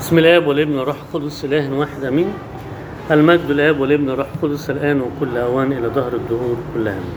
بسم الاب والابن والروح القدس اله واحد امين المجد الاب والابن والروح القدس الان وكل اوان الى دهر الدهور كلها امين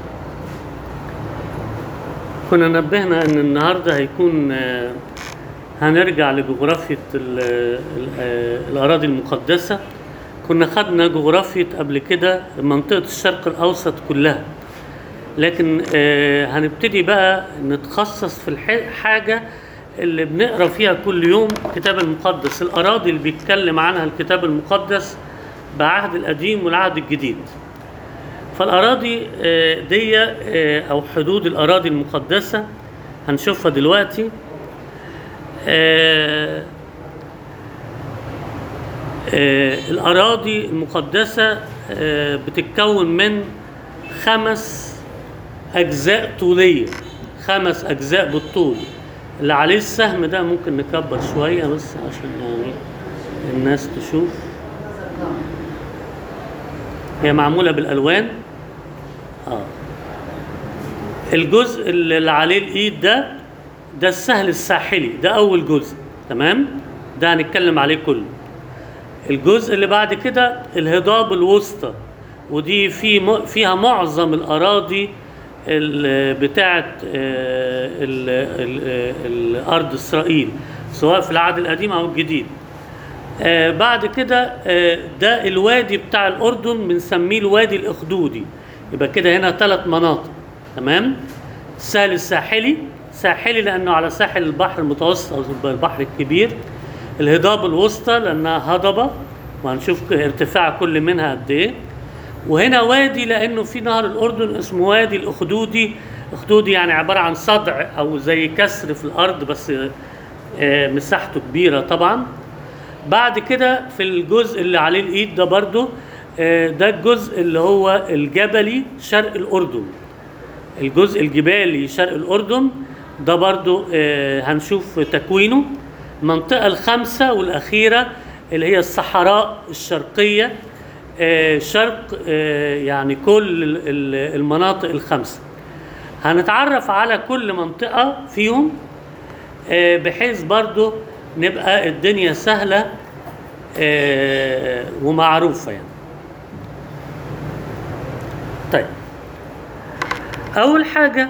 كنا نبهنا ان النهارده هيكون آه، هنرجع لجغرافية ال- ال- آه، الأراضي المقدسة كنا خدنا جغرافية قبل كده منطقة الشرق الأوسط كلها لكن آه، هنبتدي بقى نتخصص في الحاجة اللي بنقرا فيها كل يوم الكتاب المقدس الأراضي اللي بيتكلم عنها الكتاب المقدس بعهد القديم والعهد الجديد فالأراضي آه، دي آه، أو حدود الأراضي المقدسة هنشوفها دلوقتي آه، آه، الأراضي المقدسة آه، بتتكون من خمس أجزاء طولية خمس أجزاء بالطول اللي عليه السهم ده ممكن نكبر شوية بس عشان يعني الناس تشوف هي معمولة بالألوان اه الجزء اللي عليه الإيد ده ده السهل الساحلي ده أول جزء تمام ده هنتكلم عليه كله الجزء اللي بعد كده الهضاب الوسطى ودي في م- فيها معظم الأراضي ال- بتاعة آه، ال- ال- الأرض إسرائيل سواء في العهد القديم أو الجديد آه، بعد كده آه، ده الوادي بتاع الأردن بنسميه الوادي الأخدودي يبقى كده هنا ثلاث مناطق تمام السهل الساحلي ساحلي لأنه على ساحل البحر المتوسط أو البحر الكبير الهضاب الوسطى لأنها هضبة وهنشوف ارتفاع كل منها قد إيه وهنا وادي لأنه في نهر الأردن اسمه وادي الأخدودي أخدودي يعني عبارة عن صدع أو زي كسر في الأرض بس آه، مساحته كبيرة طبعا بعد كده في الجزء اللي عليه الايد ده برضو آه، ده الجزء اللي هو الجبلي شرق الاردن الجزء الجبالي شرق الاردن ده برضو آه، هنشوف تكوينه المنطقة الخامسة والأخيرة اللي هي الصحراء الشرقية آه، شرق آه، يعني كل ال- ال- المناطق الخمسة هنتعرف على كل منطقة فيهم آه، بحيث برضو نبقى الدنيا سهلة آه، ومعروفة يعني طيب أول حاجة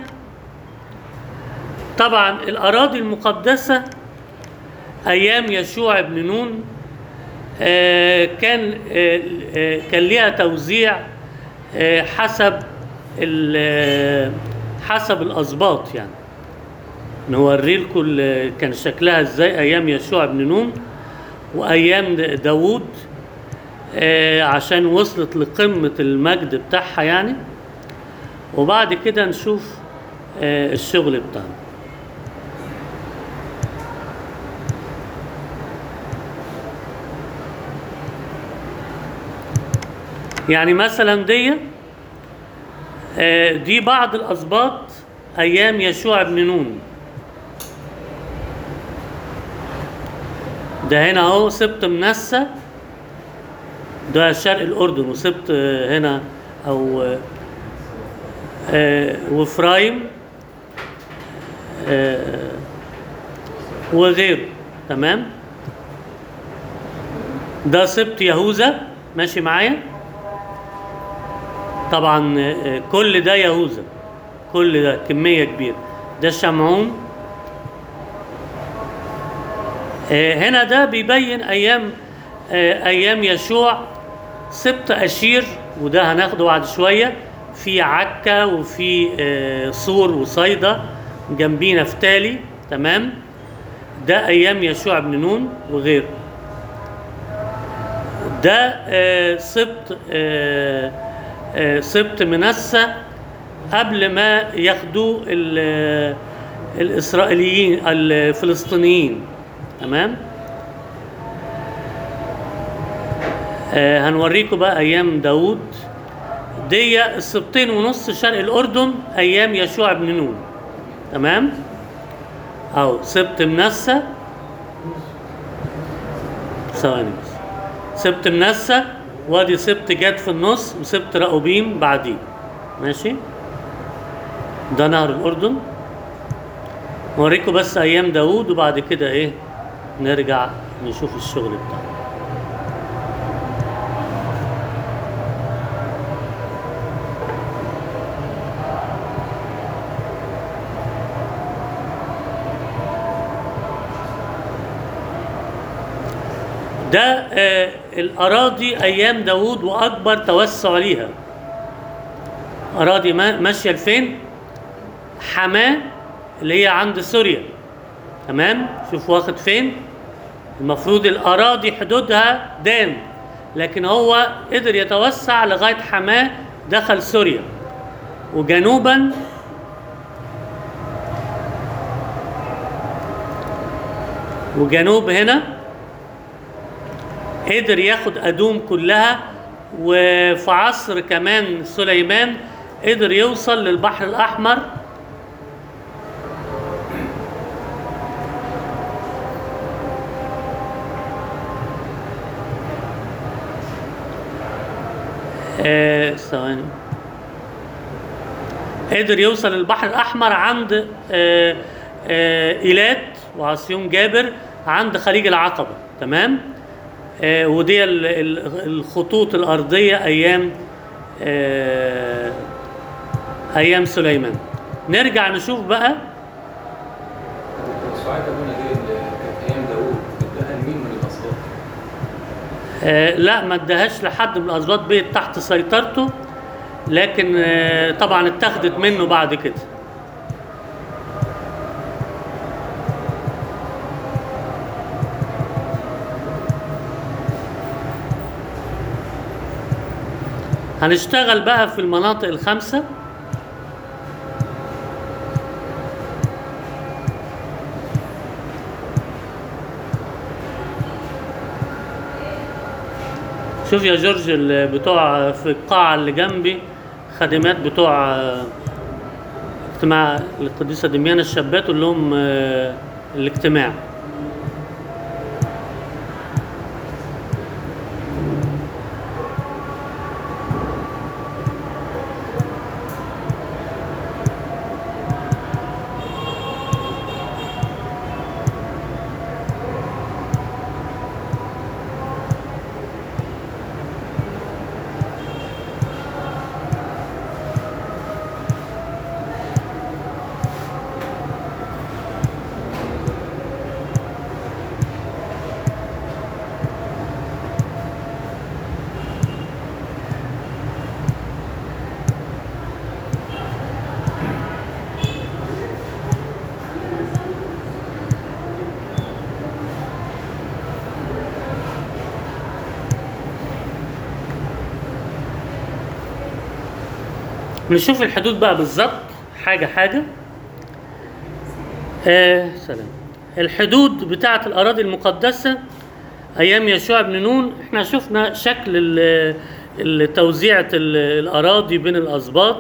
طبعا الأراضي المقدسة أيام يشوع بن نون آه، كان آه، آه، كان ليها توزيع آه، حسب ال- آه، حسب الأسباط يعني نوري لكم ال- كان شكلها ازاي ايام يشوع بن نون وايام د- داوود آه، عشان وصلت لقمة المجد بتاعها يعني وبعد كده نشوف آه، الشغل بتاعنا يعني مثلا دي آه، دي بعض الاسباط ايام يشوع بن نون ده هنا اهو سبت منسى ده شرق الاردن وسبت آه، هنا او آه، آه، وفرايم آه، وغيره تمام ده سبت يهوذا ماشي معايا طبعا آه، كل ده يهوذا كل ده كمية كبيرة ده شمعون آه، هنا ده بيبين ايام آه، ايام يشوع سبت اشير وده هناخده بعد شويه في عكا وفي آه، صور وصيدا جنبيه نفتالي تمام ده ايام يشوع بن نون وغيره ده آه، سبت آه، آه، سبت منسى قبل ما ياخدوه ال- الاسرائيليين الفلسطينيين تمام آه هنوريكم بقى ايام داوود دي السبتين ونص شرق الاردن ايام يشوع بن نون تمام او سبت منسى ثواني بس سبت منسى وادي سبت جد في النص وسبت راؤوبيم بعديه ماشي ده نهر الاردن نوريكم بس ايام داوود وبعد كده ايه نرجع نشوف الشغل بتاعنا ده آه الأراضي أيام داوود وأكبر توسع ليها أراضي ما- ماشية لفين؟ حماة اللي هي عند سوريا تمام؟ شوف واخد فين؟ المفروض الأراضي حدودها دان لكن هو قدر يتوسع لغاية حماة دخل سوريا وجنوبا وجنوب هنا قدر ياخد أدوم كلها وفي عصر كمان سليمان قدر يوصل للبحر الأحمر آه، ثواني قدر يوصل للبحر الأحمر عند آه، آه، إيلات وعصيون جابر عند خليج العقبة تمام آه، ودي ال- ال- الخطوط الأرضية أيام آه، أيام سليمان نرجع نشوف بقى السعاد ابونا دي اللي كانت ايام داوود اداها لمين من الاسباط؟ آه، لا ما ادهاش لحد من الاسباط بيت تحت سيطرته لكن آه، طبعا اتخذت منه بعد كده هنشتغل بقى في المناطق الخمسه شوف يا جورج ال- بتوع في القاعة اللي جنبي خادمات بتوع آه، اجتماع القديسة دميانة الشابات اللي هم آه، الاجتماع نشوف الحدود بقى بالظبط حاجة حاجة آه سلام الحدود بتاعة الأراضي المقدسة أيام يشوع بن نون احنا شفنا شكل ال- ال- توزيعة ال- الأراضي بين الأسباط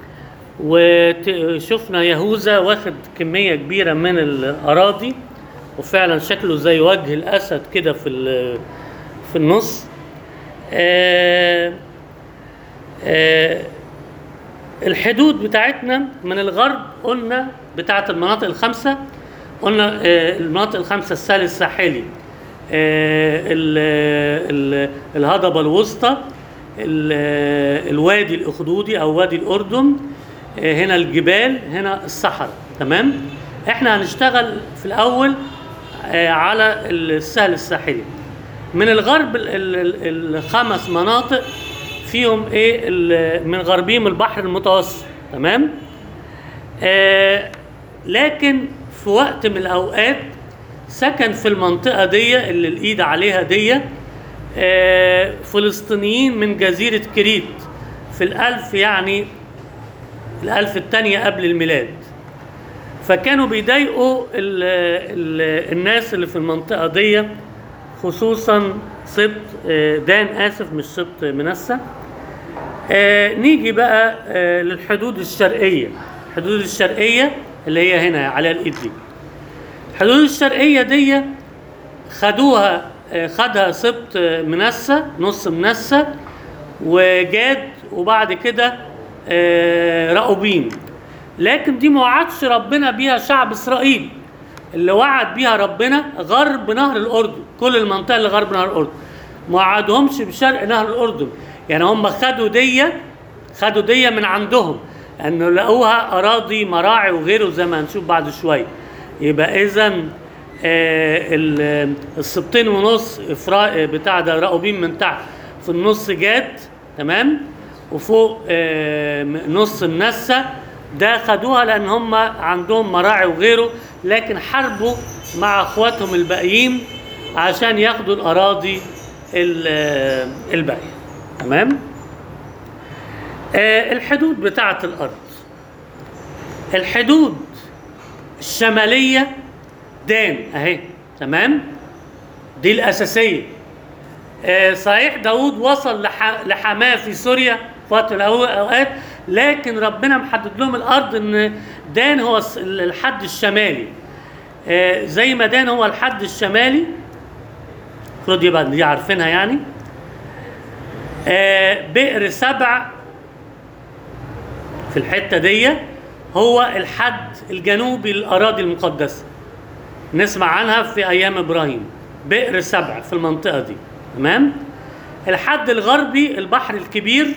وشفنا يهوذا واخد كمية كبيرة من الأراضي وفعلا شكله زي وجه الأسد كده في ال- في النص آه آه الحدود بتاعتنا من الغرب قلنا بتاعت المناطق الخمسة قلنا آه، المناطق الخمسة السهل الساحلي آه، ال- ال- الهضبة الوسطى ال- الوادي الأخدودي أو وادي الأردن آه، هنا الجبال هنا الصحراء تمام احنا هنشتغل في الأول آه، على السهل الساحلي من الغرب ال- ال- ال- الخمس مناطق فيهم ايه ال- من غربيهم البحر المتوسط تمام آه لكن في وقت من الاوقات سكن في المنطقه دي اللي الايد عليها دي آه فلسطينيين من جزيره كريت في الالف يعني الالف الثانيه قبل الميلاد فكانوا بيضايقوا ال ال الناس اللي في المنطقه دي خصوصا سبط آه، دان اسف مش سبط منسى آه نيجي بقى آه للحدود الشرقيه الحدود الشرقيه اللي هي هنا على الايد دي الحدود الشرقيه دي خدوها آه خدها سبط آه، منسى نص منسى وجاد وبعد كده آه رأوبين لكن دي ما وعدش ربنا بيها شعب اسرائيل اللي وعد بيها ربنا غرب نهر الاردن كل المنطقه اللي غرب نهر الاردن ما وعدهمش بشرق نهر الاردن يعني هم خدوا ديه خدوا ديه من عندهم انه لقوها اراضي مراعي وغيره زي ما هنشوف بعد شويه يبقى اذا السبطين ونص افراء بتاع ده راؤوبين من تحت في النص جات تمام وفوق آه، نص منسى ده خدوها لان هم عندهم مراعي وغيره لكن حاربوا مع اخواتهم الباقيين عشان ياخدوا الاراضي ال- آه، الباقيه تمام آه، الحدود بتاعه الارض الحدود الشماليه دان اهي تمام دي الاساسيه آه، صحيح داود وصل لح- لحماه في سوريا في وقت من الاوقات لكن ربنا محدد لهم الارض ان دان هو الس- الحد الشمالي آه، زي ما دان هو الحد الشمالي المفروض يبقى دي عارفينها يعني آه، بئر سبع في الحته دي هو الحد الجنوبي للاراضي المقدسه نسمع عنها في ايام ابراهيم بئر سبع في المنطقه دي تمام الحد الغربي البحر الكبير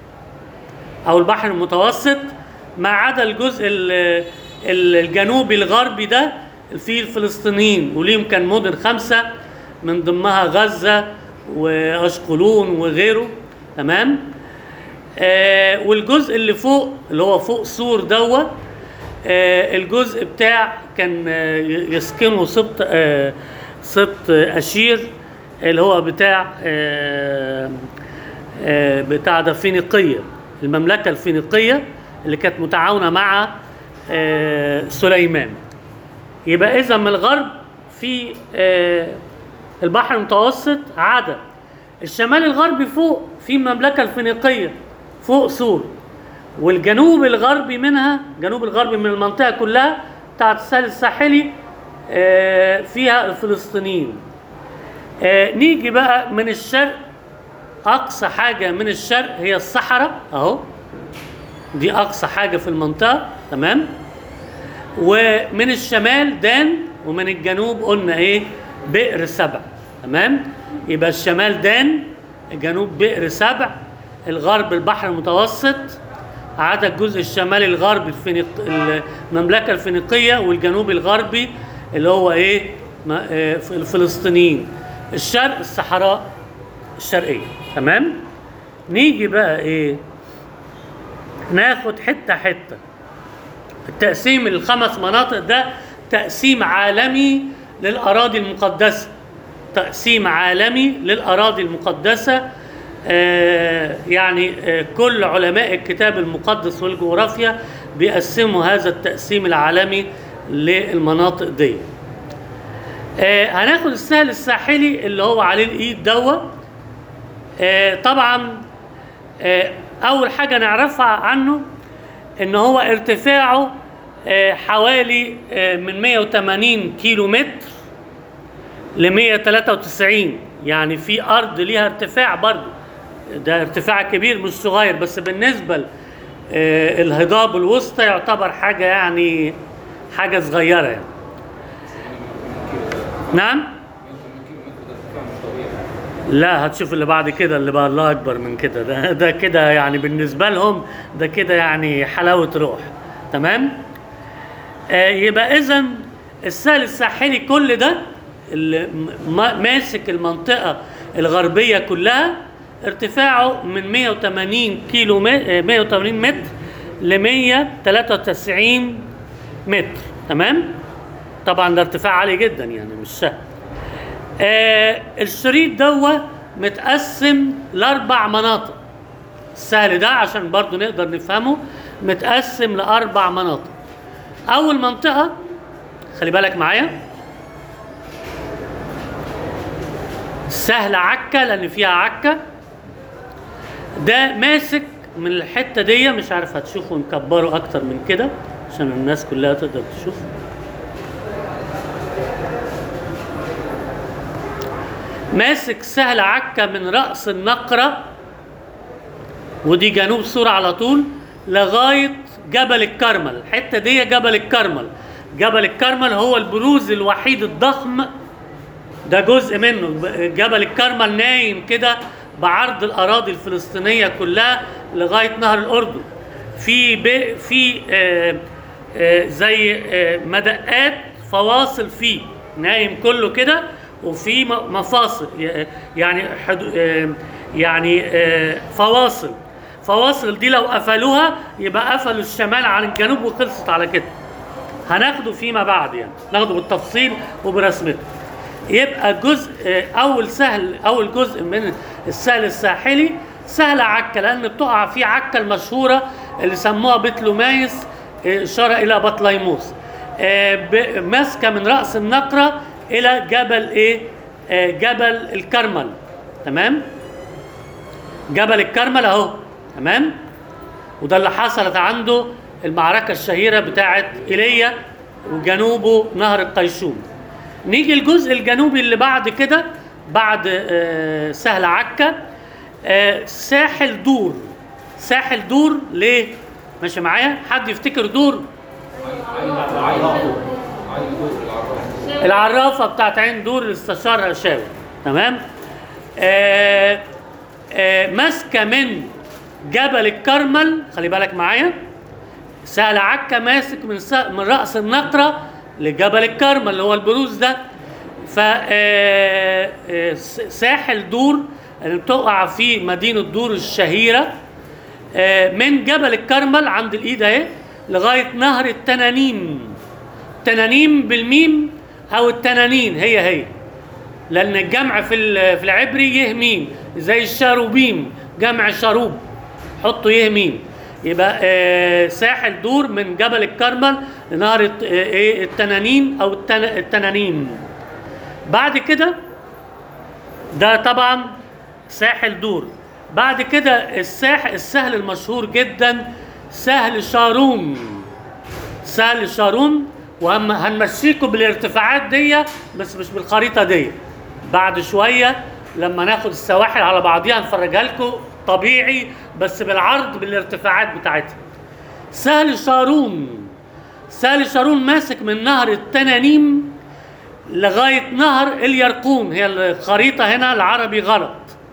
او البحر المتوسط ما عدا الجزء ال- ال- الجنوبي الغربي ده فيه الفلسطينيين وليهم كان مدن خمسه من ضمنها غزه واشقلون وغيره تمام آه والجزء اللي فوق اللي هو فوق سور دوت آه الجزء بتاع كان آه يسكنه سبط آه سبط اشير اللي هو بتاع آه آه بتاع ده فينيقيه المملكه الفينيقيه اللي كانت متعاونه مع آه سليمان يبقى اذا من الغرب في آه البحر المتوسط عدا الشمال الغربي فوق في المملكه الفينيقيه فوق سور والجنوب الغربي منها جنوب الغربي من المنطقه كلها بتاعت الساحل الساحلي آه، فيها الفلسطينيين آه، نيجي بقى من الشرق اقصى حاجه من الشرق هي الصحراء اهو دي اقصى حاجه في المنطقه تمام ومن الشمال دان ومن الجنوب قلنا ايه بئر سبع تمام يبقى الشمال دان الجنوب بئر سبع الغرب البحر المتوسط عدا الجزء الشمالي الغربي الفينيق... المملكه الفينيقيه والجنوب الغربي اللي هو ايه ما- آه، الفلسطينيين الشرق الصحراء الشرقيه تمام نيجي بقى ايه ناخد حته حته التقسيم الخمس مناطق ده تقسيم عالمي للأراضي المقدسة تقسيم عالمي للأراضي المقدسة آه، يعني آه، كل علماء الكتاب المقدس والجغرافيا بيقسموا هذا التقسيم العالمي للمناطق دي آه، هناخد السهل الساحلي اللي هو عليه الايد دوت آه، طبعا آه، اول حاجه نعرفها عنه ان هو ارتفاعه آه، حوالي آه، من 180 كيلو متر ل 193 يعني في ارض ليها ارتفاع برضه ده ارتفاع كبير مش صغير بس بالنسبه ل- آه، الهضاب الوسطى يعتبر حاجه يعني حاجه صغيره يعني نعم 180 كيلو متر ده ارتفاع مش طبيعي لا هتشوف اللي بعد كده اللي بقى الله اكبر من كده ده ده كده يعني بالنسبه لهم ده كده يعني حلاوه روح تمام آه يبقى اذا السهل الساحلي كل ده اللي م- ما- ماسك المنطقه الغربيه كلها ارتفاعه من 180 كيلو م- آه، 180 متر ل 193 متر تمام طبعا ده ارتفاع عالي جدا يعني مش سهل آه الشريط دوا متقسم لاربع مناطق السهل ده عشان برضو نقدر نفهمه متقسم لاربع مناطق اول منطقه خلي بالك معايا سهل عكا لان فيها عكا ده ماسك من الحته دي مش عارف هتشوفوا نكبره اكتر من كده عشان الناس كلها تقدر تشوف ماسك سهل عكا من رأس النقرة ودي جنوب سوريا على طول لغاية جبل الكرمل الحتة دي جبل الكرمل جبل الكرمل هو البروز الوحيد الضخم ده جزء منه جبل الكرمل نايم كده بعرض الاراضي الفلسطينيه كلها لغايه نهر الاردن في ب... في آه آه زي آه مدقات فواصل فيه نايم كله كده وفي م- مفاصل ي- يعني حدو... آه يعني آه فواصل فواصل دي لو قفلوها يبقى قفلوا الشمال عن الجنوب وخلصت على كده هناخده فيما بعد يعني ناخده بالتفصيل وبرسمته يبقى جزء آه، اول سهل اول جزء من السهل الساحلي سهل عكا لان بتقع فيه عكا المشهوره اللي سموها بتلومايس آه، اشاره الى بطليموس آه، ب- ماسكه من راس النقره الى جبل ايه آه، جبل الكرمل تمام جبل الكرمل اهو تمام وده اللي حصلت عنده المعركة الشهيرة بتاعت إيليا وجنوبه نهر القيشوم نيجي الجزء الجنوبي اللي بعد كده بعد آه، سهل عكا آه، ساحل دور ساحل دور ليه ماشي معايا حد يفتكر دور عين عين دور عين دور العراف العرافة بتاعت عين دور اللي استشارها شاوي تمام آه آه ماسكة من جبل الكرمل خلي بالك معايا سهل عكا ماسك من س- من رأس النقرة لجبل الكرمل اللي هو البروز ده ف آه، آه، س- ساحل دور اللي بتقع في مدينة دور الشهيرة آه، من جبل الكرمل عند الايد اهي لغايه نهر التنانين تنانين بالميم او التنانين هي هي لان الجمع في ال- في العبري يهمين زي الشاروبيم جمع شاروب حطوا يهمين يبقى آه، ساحل دور من جبل الكرمل لنهر الت- آه، ايه التنانين او التن- التنانين بعد كده ده طبعا ساحل دور بعد كده الساحل السهل المشهور جدا سهل شارون سهل شارون وهم هنمشيكم بالارتفاعات دي بس مش بالخريطه دي بعد شويه لما ناخد السواحل على بعضيها نفرجها لكم طبيعي بس بالعرض بالارتفاعات بتاعتها سهل شارون سهل شارون ماسك من نهر التنانيم لغايه نهر اليرقون هي الخريطه هنا العربي غلط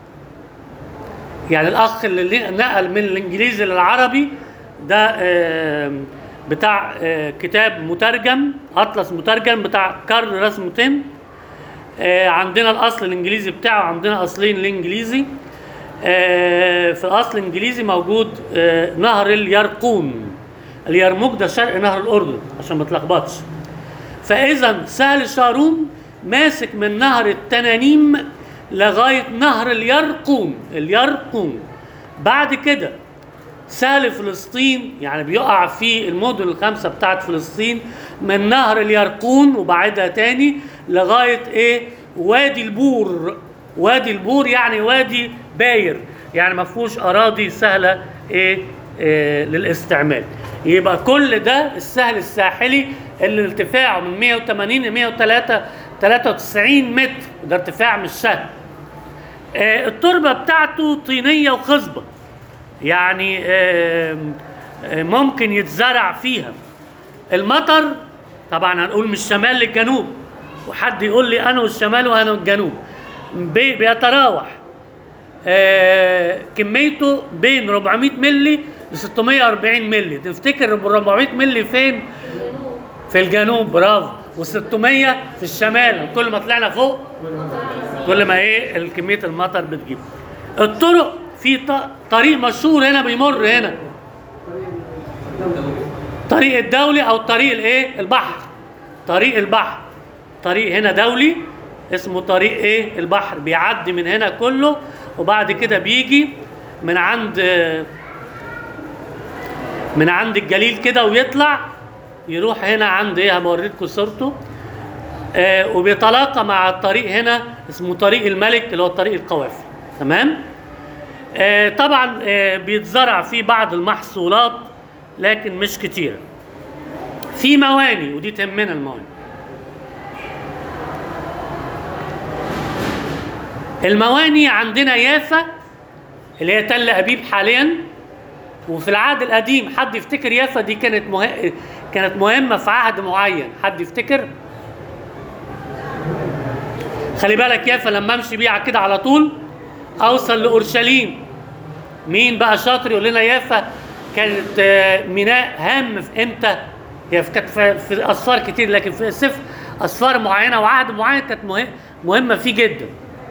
يعني الاخ اللي نقل من الانجليزي للعربي ده آه، بتاع آه، كتاب مترجم اطلس مترجم بتاع كارل راسموتين آه، عندنا الاصل الانجليزي بتاعه عندنا اصلين الانجليزي آه، في الاصل الانجليزي موجود آه، نهر اليرقون اليرموك ده شرق نهر الاردن عشان ما تلخبطش فاذا سهل شارون ماسك من نهر التنانيم لغايه نهر اليرقون اليرقون بعد كده سهل فلسطين يعني بيقع في المدن الخمسه بتاعت فلسطين من نهر اليرقون وبعدها تاني لغايه ايه وادي البور وادي البور يعني وادي باير يعني ما فيهوش اراضي سهله ايه, إيه للاستعمال يبقى كل ده السهل الساحلي اللي ارتفاعه من 180 ل 103 93 متر ده ارتفاع مش سهل آه، التربه بتاعته طينيه وخصبه يعني آم، آم، ممكن يتزرع فيها المطر طبعا هنقول من الشمال للجنوب وحد يقول لي انا والشمال وانا والجنوب بي- بيتراوح آه، كميته بين 400 ملي ل 640 ملي تفتكر ال 400 ملي فين في الجنوب برافو و600 في الشمال كل ما طلعنا فوق كل ما ايه كميه المطر بتجيب الطرق في ط- طريق مشهور هنا بيمر هنا طريق الدولي او طريق الايه البحر طريق البحر طريق هنا دولي اسمه طريق ايه البحر بيعدي من هنا كله وبعد كده بيجي من عند من عند الجليل كده ويطلع يروح هنا عند ايه هبوريكم صورته آه وبيتلاقى مع الطريق هنا اسمه طريق الملك اللي هو طريق القوافل تمام آه طبعا آه بيتزرع فيه بعض المحصولات لكن مش كتيرة في مواني ودي تهمنا المواني المواني عندنا يافا اللي هي تل أبيب حاليا وفي العهد القديم حد يفتكر يافا دي كانت مه... كانت مهمة في عهد معين حد يفتكر خلي بالك يافا لما امشي بيها كده على طول اوصل لاورشليم مين بقى شاطر يقول لنا يافا كانت آه، ميناء هام في امتى هي في- كانت في, في اسفار كتير لكن في سفر اسفار معينه وعهد معين كانت مهم مهمه فيه جدا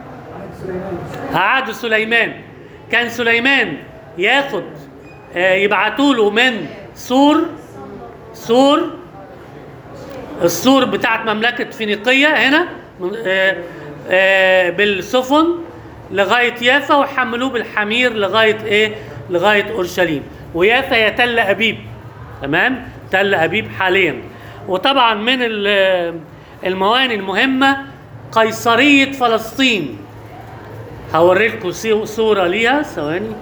عهد سليمان كان سليمان ياخد آه، يبعتوا له من سور سور السور بتاعت مملكة فينيقية هنا من- آه، آه، بالسفن لغاية يافا ويحملوه بالحمير لغاية ايه لغاية اورشليم ويافا هي تل ابيب تمام تل ابيب حاليا وطبعا من ال- الموانئ المهمة قيصرية فلسطين هوريلكم سي- صورة ليها ثواني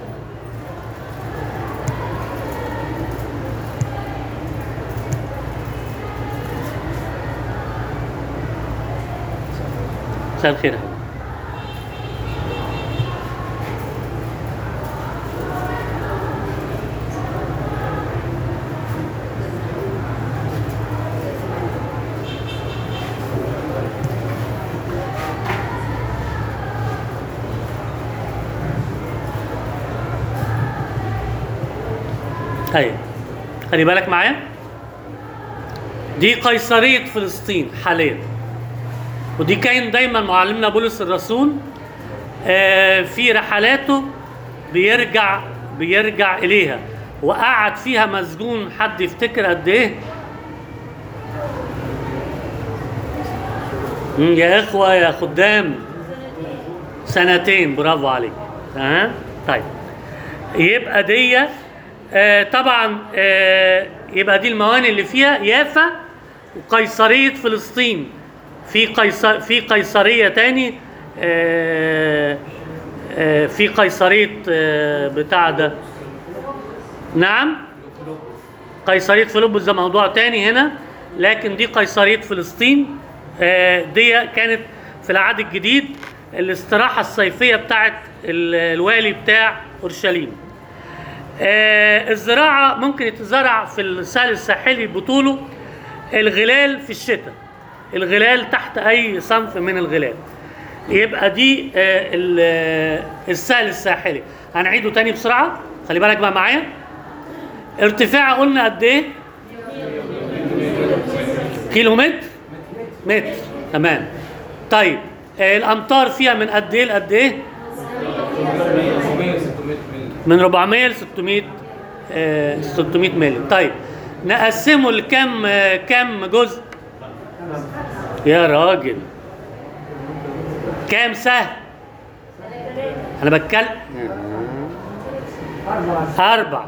مساء الخير طيب خلي بالك معايا دي قيصرية فلسطين حاليا ودي كان دايما معلمنا بولس الرسول آه، في رحلاته بيرجع بيرجع اليها وقعد فيها مسجون حد يفتكر قد ايه مم، يا اخوه يا خدام سنتين برافو عليك ها طيب يبقى دي آه طبعا آه يبقى دي الموانئ اللي فيها يافا وقيصريه فلسطين في قيصر في قيصريه تاني آه آه في قيصريه آه بتاع ده نعم قيصريه فيلبس ده موضوع تاني هنا لكن دي قيصريه فلسطين آه دي كانت في العهد الجديد الاستراحه الصيفيه بتاعت ال- الوالي بتاع اورشليم آه الزراعه ممكن يتزرع في السهل الساحلي بطوله الغلال في الشتاء الغلال تحت اي صنف من الغلال يبقى دي آه ال- آه، السهل الساحلي هنعيده تاني بسرعه خلي بالك بقى معايا ارتفاع قلنا قد ايه كيلو متر متر تمام طيب آه الامطار فيها من قد ايه لقد ايه 400 600 مللي من 400 ل 600 آه 600 مللي طيب نقسمه لكم آه كم جزء يا راجل كام سهم انا بتكلم أربع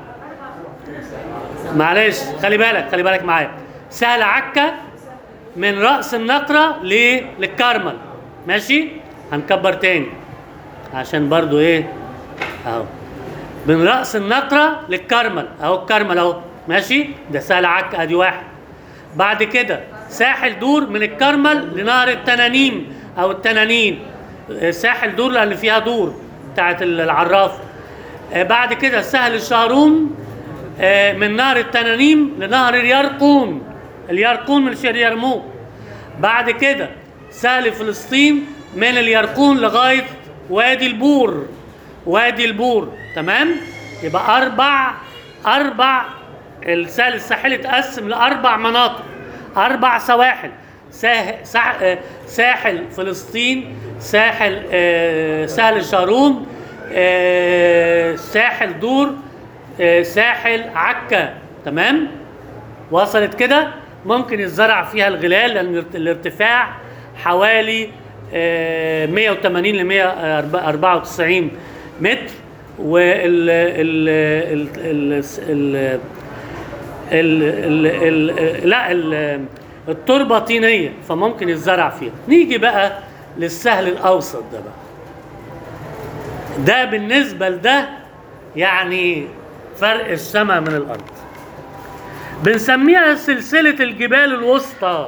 معلش خلي بالك خلي بالك معايا سهل عكا من رأس النقرة ل- للكرمل ماشي هنكبر تاني عشان برضو ايه اهو من رأس النقرة للكرمل اهو الكرمل اهو ماشي ده سهل عكا ادي واحد بعد كده ساحل دور من الكرمل لنهر التنانيم او التنانين آه، ساحل دور لان فيها دور بتاعت العراف آه، بعد كده سهل الشارون آه، من نهر التنانيم لنهر اليرقون اليرقون من شهر يرموك بعد كده سهل فلسطين من اليرقون لغايه وادي البور وادي البور تمام يبقى اربع اربع السهل الساحلي اتقسم لاربع مناطق اربع سواحل ساحل, ساحل, ساحل فلسطين ساحل آه، سهل شارون آه، ساحل دور آه، ساحل عكا تمام وصلت كده ممكن يتزرع فيها الغلال لان الارت- الارتفاع حوالي آه، 180 ل 194 متر وال ال ال ال ال ال ال ال لا ال التربه طينيه فممكن يتزرع فيها نيجي بقى للسهل الاوسط ده بقى ده بالنسبه لده يعني فرق السماء من الارض بنسميها سلسلة الجبال الوسطى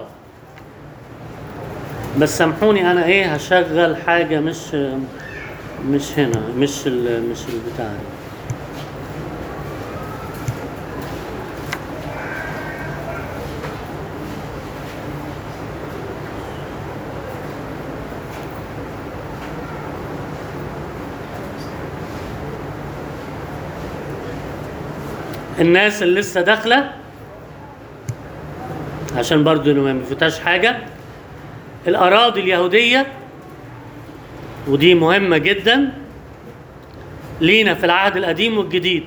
بس سامحوني انا ايه هشغل حاجة مش مش هنا مش ال مش البتاع دي. الناس اللي لسه داخله عشان برضو إنه ما يفوتهاش حاجه الاراضي اليهوديه ودي مهمه جدا لينا في العهد القديم والجديد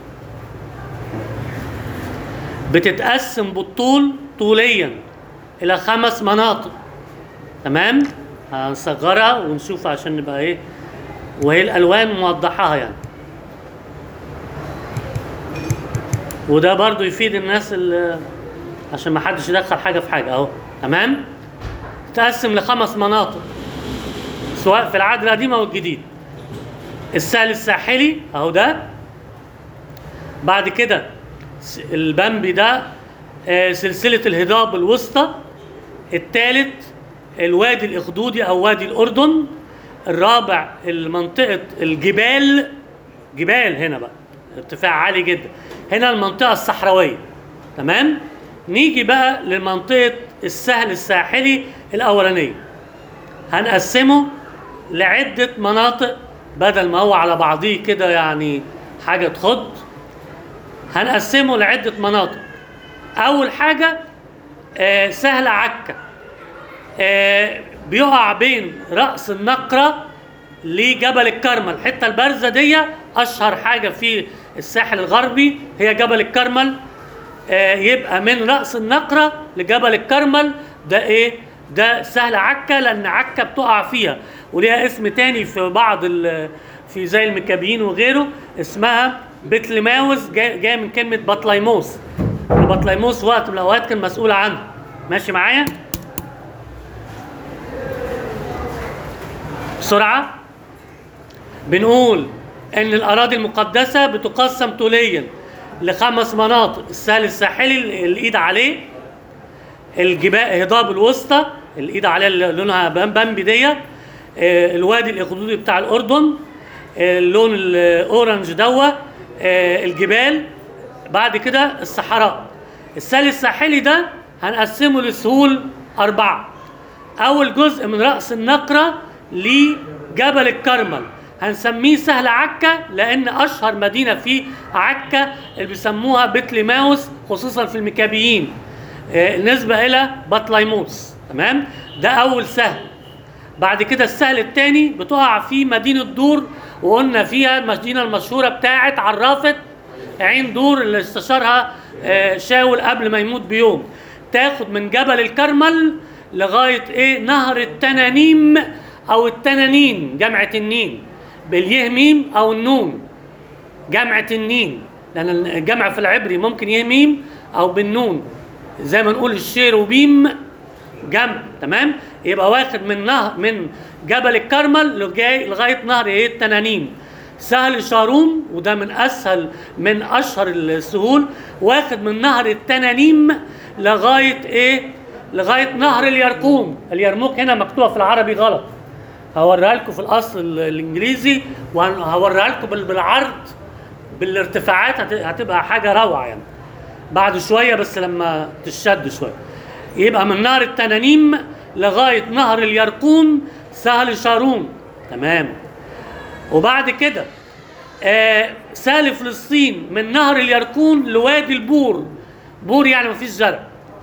بتتقسم بالطول طوليا الى خمس مناطق تمام هنصغرها ونشوف عشان نبقى ايه وهي الالوان موضحاها يعني وده برضو يفيد الناس اللي عشان ما حدش يدخل حاجه في حاجه اهو تمام تقسم لخمس مناطق سواء في العهد القديم او الجديد السهل الساحلي اهو ده بعد كده س- البامبي ده آه، سلسله الهضاب الوسطى الثالث الوادي الاخدودي او وادي الاردن الرابع المنطقه الجبال جبال هنا بقى ارتفاع عالي جدا هنا المنطقه الصحراويه تمام نيجي بقى لمنطقه السهل الساحلي الاولانيه هنقسمه لعده مناطق بدل ما هو على بعضيه كده يعني حاجه تخض هنقسمه لعده مناطق اول حاجه آه سهل عكا آه بيقع بين راس النقره لجبل الكرمل الحته البارزه دي اشهر حاجه في الساحل الغربي هي جبل الكرمل آه يبقى من راس النقره لجبل الكرمل ده ايه ده سهل عكا لان عكا بتقع فيها وليها اسم تاني في بعض ال- في زي المكابيين وغيره اسمها بتلماوس جاي, جاي من كلمه بطليموس بطليموس وقت من الاوقات كان مسؤول عنه ماشي معايا بسرعه بنقول ان الاراضي المقدسه بتقسم طوليا لخمس مناطق السهل الساحلي اللي الايد عليه الجبال هضاب الوسطى الايد عليها اللي لونها بام- بامبي دي آه، الوادي الاخدودي بتاع الاردن آه، اللون الاورنج دوا آه، الجبال بعد كده الصحراء السهل الساحلي ده هنقسمه لسهول اربعه اول جزء من راس النقره لجبل الكرمل هنسميه سهل عكا لان اشهر مدينه في عكا اللي بيسموها بتليماوس خصوصا في المكابيين آه، نسبه الى بطليموس تمام ده اول سهل بعد كده السهل الثاني بتقع في مدينه دور وقلنا فيها المدينه المشهوره بتاعت عرافه عين دور اللي استشارها آه، شاول قبل ما يموت بيوم تاخد من جبل الكرمل لغايه ايه نهر التنانيم او التنانين جامعه النين باليه ميم او النون جامعه النين لان الجمع في العبري ممكن يه ميم او بالنون زي ما نقول الشير وبيم جنب تمام يبقى واخد من نهر من جبل الكرمل لغايه لغايه نهر ايه التنانين سهل شاروم وده من اسهل من اشهر السهول واخد من نهر التنانيم لغايه ايه لغايه نهر اليرقوم اليرموك هنا مكتوبه في العربي غلط هوريها لكم في الاصل ال- الانجليزي وهوريها لكم بال- بالعرض بالارتفاعات هت- هتبقى حاجه روعه يعني بعد شويه بس لما تشد شويه يبقى من نهر التنانيم لغايه نهر اليرقوم سهل شارون تمام وبعد كده آه سهل فلسطين من نهر اليرقون لوادي البور بور يعني مفيش زرع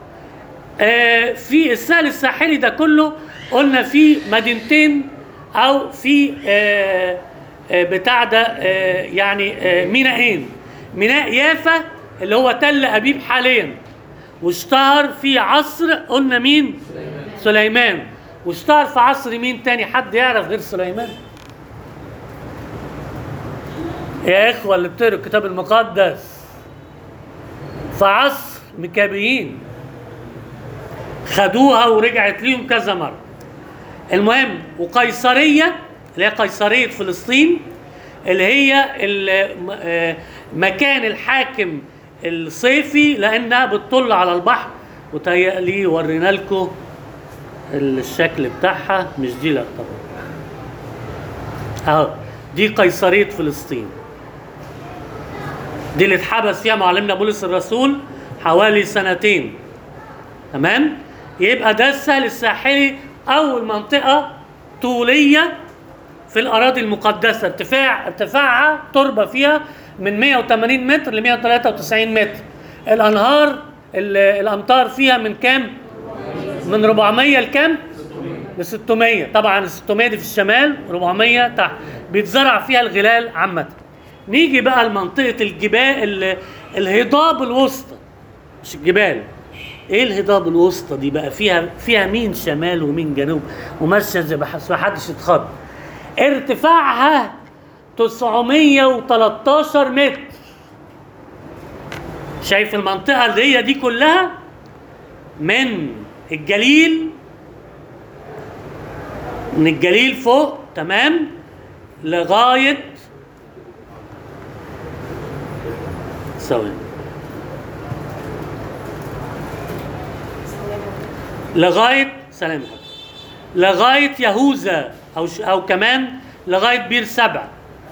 آه في السهل الساحلي ده كله قلنا في مدينتين او في آه آه بتاع ده آه يعني آه مينائين ميناء يافا اللي هو تل ابيب حاليا واشتهر في عصر قلنا مين سليمان واشتهر في عصر مين تاني حد يعرف غير سليمان يا اخوه اللي بتقروا الكتاب المقدس في عصر مكابيين خدوها ورجعت ليهم كذا مره المهم وقيصريه اللي هي قيصريه فلسطين اللي هي ال- آه، مكان الحاكم الصيفي لانها بتطل على البحر وتهيألي ورينا لكم الشكل بتاعها مش دي لا طبعا اهو دي قيصريه فلسطين دي اللي اتحبس فيها معلمنا بولس الرسول حوالي سنتين تمام يبقى ده السهل الساحلي اول منطقه طوليه في الاراضي المقدسه ارتفاع ارتفاعها تربه فيها من 180 متر ل 193 متر الانهار ال- الامطار فيها من كام من 400 لكام ل 600 طبعا ال 600 دي في الشمال 400 تحت بيتزرع فيها الغلال عامه نيجي بقى لمنطقه الجبال ال- الهضاب الوسطى مش الجبال ايه الهضاب الوسطى دي بقى فيها فيها مين شمال ومين جنوب وماشيه زي بحس ما حدش يتخض ارتفاعها 913 متر شايف المنطقه اللي هي دي كلها من الجليل من الجليل فوق تمام لغايه ثواني لغايه سلام حضرتك. لغايه يهوذا او ش... او كمان لغايه بير سبع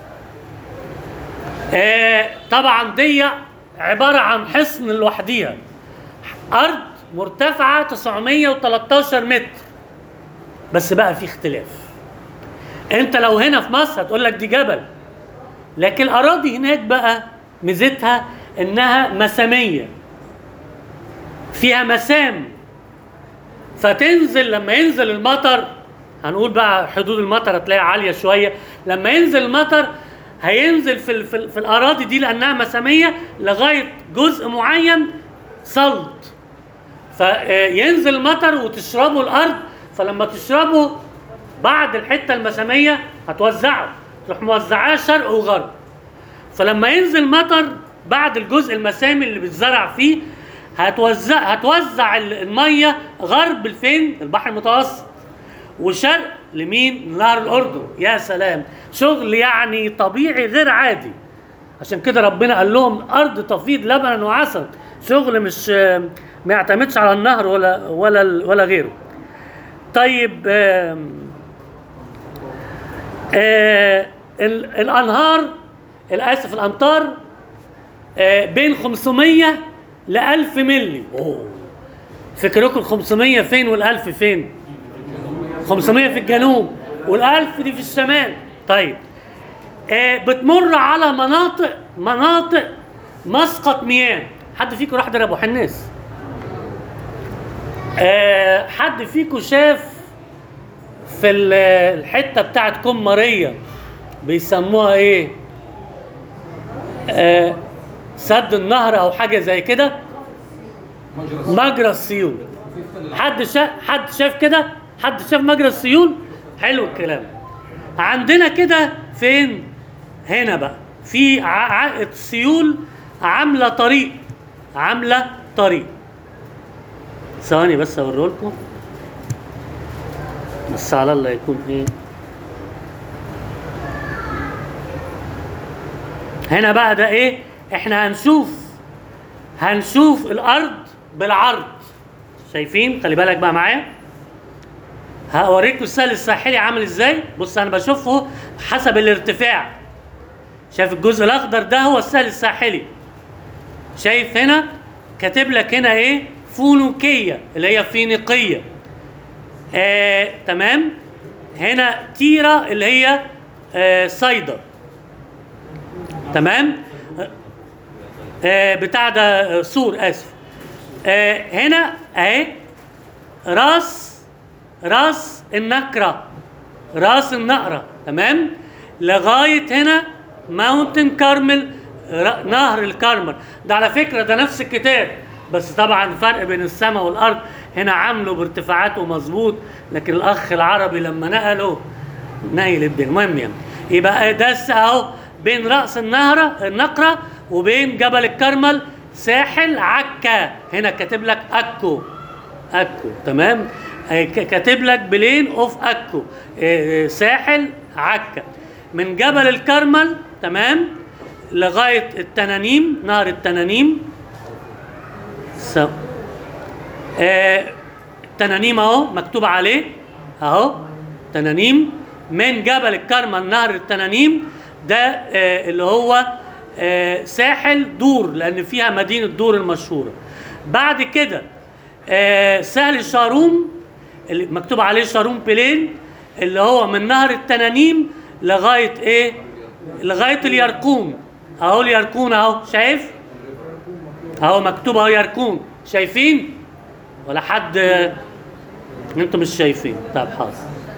آه طبعا دي عباره عن حصن لوحديها ارض مرتفعه 913 متر بس بقى في اختلاف انت لو هنا في مصر هتقول لك دي جبل لكن الاراضي هناك بقى ميزتها انها مساميه فيها مسام فتنزل لما ينزل المطر هنقول بقى حدود المطر هتلاقيها عاليه شويه لما ينزل المطر هينزل في ال- في, ال- في الاراضي دي لانها مساميه لغايه جزء معين صلد فينزل المطر وتشربه الارض فلما تشربه بعد الحته المساميه هتوزعه تروح موزعاه شرق وغرب فلما ينزل مطر بعد الجزء المسامي اللي بيتزرع فيه هتوزع هتوزع ال- الميه غرب لفين؟ البحر المتوسط وشرق لمين؟ نهر الاردن يا سلام شغل يعني طبيعي غير عادي عشان كده ربنا قال لهم ارض تفيض لبنا وعسل شغل مش ما يعتمدش على النهر ولا ولا ولا غيره طيب آم، آه ال- الانهار الاسف الامطار آه بين 500 ل 1000 مللي اوه فكركم ال 500 فين وال 1000 فين 500 في الجنوب وال 1000 دي في الشمال طيب آه بتمر على مناطق مناطق مسقط مياه حد فيكم راح در ابو حناس آه حد فيكم شاف في ال- الحته بتاعت كم ماريا بيسموها ايه آه سد النهر او حاجه زي كده مجرى السيول حد شاف حد شاف كده حد شاف مجرى السيول حلو الكلام عندنا كده فين هنا بقى في ع- ع- السيول عامله طريق عامله طريق ثواني بس اوريه لكم بس على الله يكون ايه هنا بقى ده ايه احنا هنشوف هنشوف الارض بالعرض شايفين خلي بالك بقى معايا هوريكم السهل الساحلي عامل ازاي بص انا بشوفه حسب الارتفاع شايف الجزء الاخضر ده هو السهل الساحلي شايف هنا كاتب لك هنا ايه فونوكيه اللي هي فينيقيه آه، تمام هنا تيرا اللي هي آه، صيدا تمام آه، بتاع ده آه، سور اسف آه، هنا اهي راس راس النكره راس النقره تمام لغايه هنا ماونتن كارمل ر- نهر الكرمل ده على فكره ده نفس الكتاب بس طبعا فرق بين السماء والارض هنا عامله بارتفاعاته مظبوط لكن الاخ العربي لما نقله نايل الدنيا المهم يعني يبقى ده الس- اهو بين راس النهر النقره وبين جبل الكرمل ساحل عكا هنا كاتب لك اكو اكو تمام آه، ك- كاتب لك بلين اوف اكو آه، آه، ساحل عكا من جبل الكرمل تمام لغايه التنانيم نهر التنانيم سو. آه، التنانيم اهو مكتوب عليه اهو تنانيم من جبل الكرمل نهر التنانيم ده آه، اللي هو آه، ساحل دور لان فيها مدينه دور المشهوره بعد كده آه، سهل شاروم اللي مكتوب عليه شاروم بلين اللي هو من نهر التنانيم لغايه ايه لغايه اليرقون اهو اليرقون اهو شايف اهو مكتوب اهو يرقون شايفين ولا حد انتوا مش شايفين طب حاضر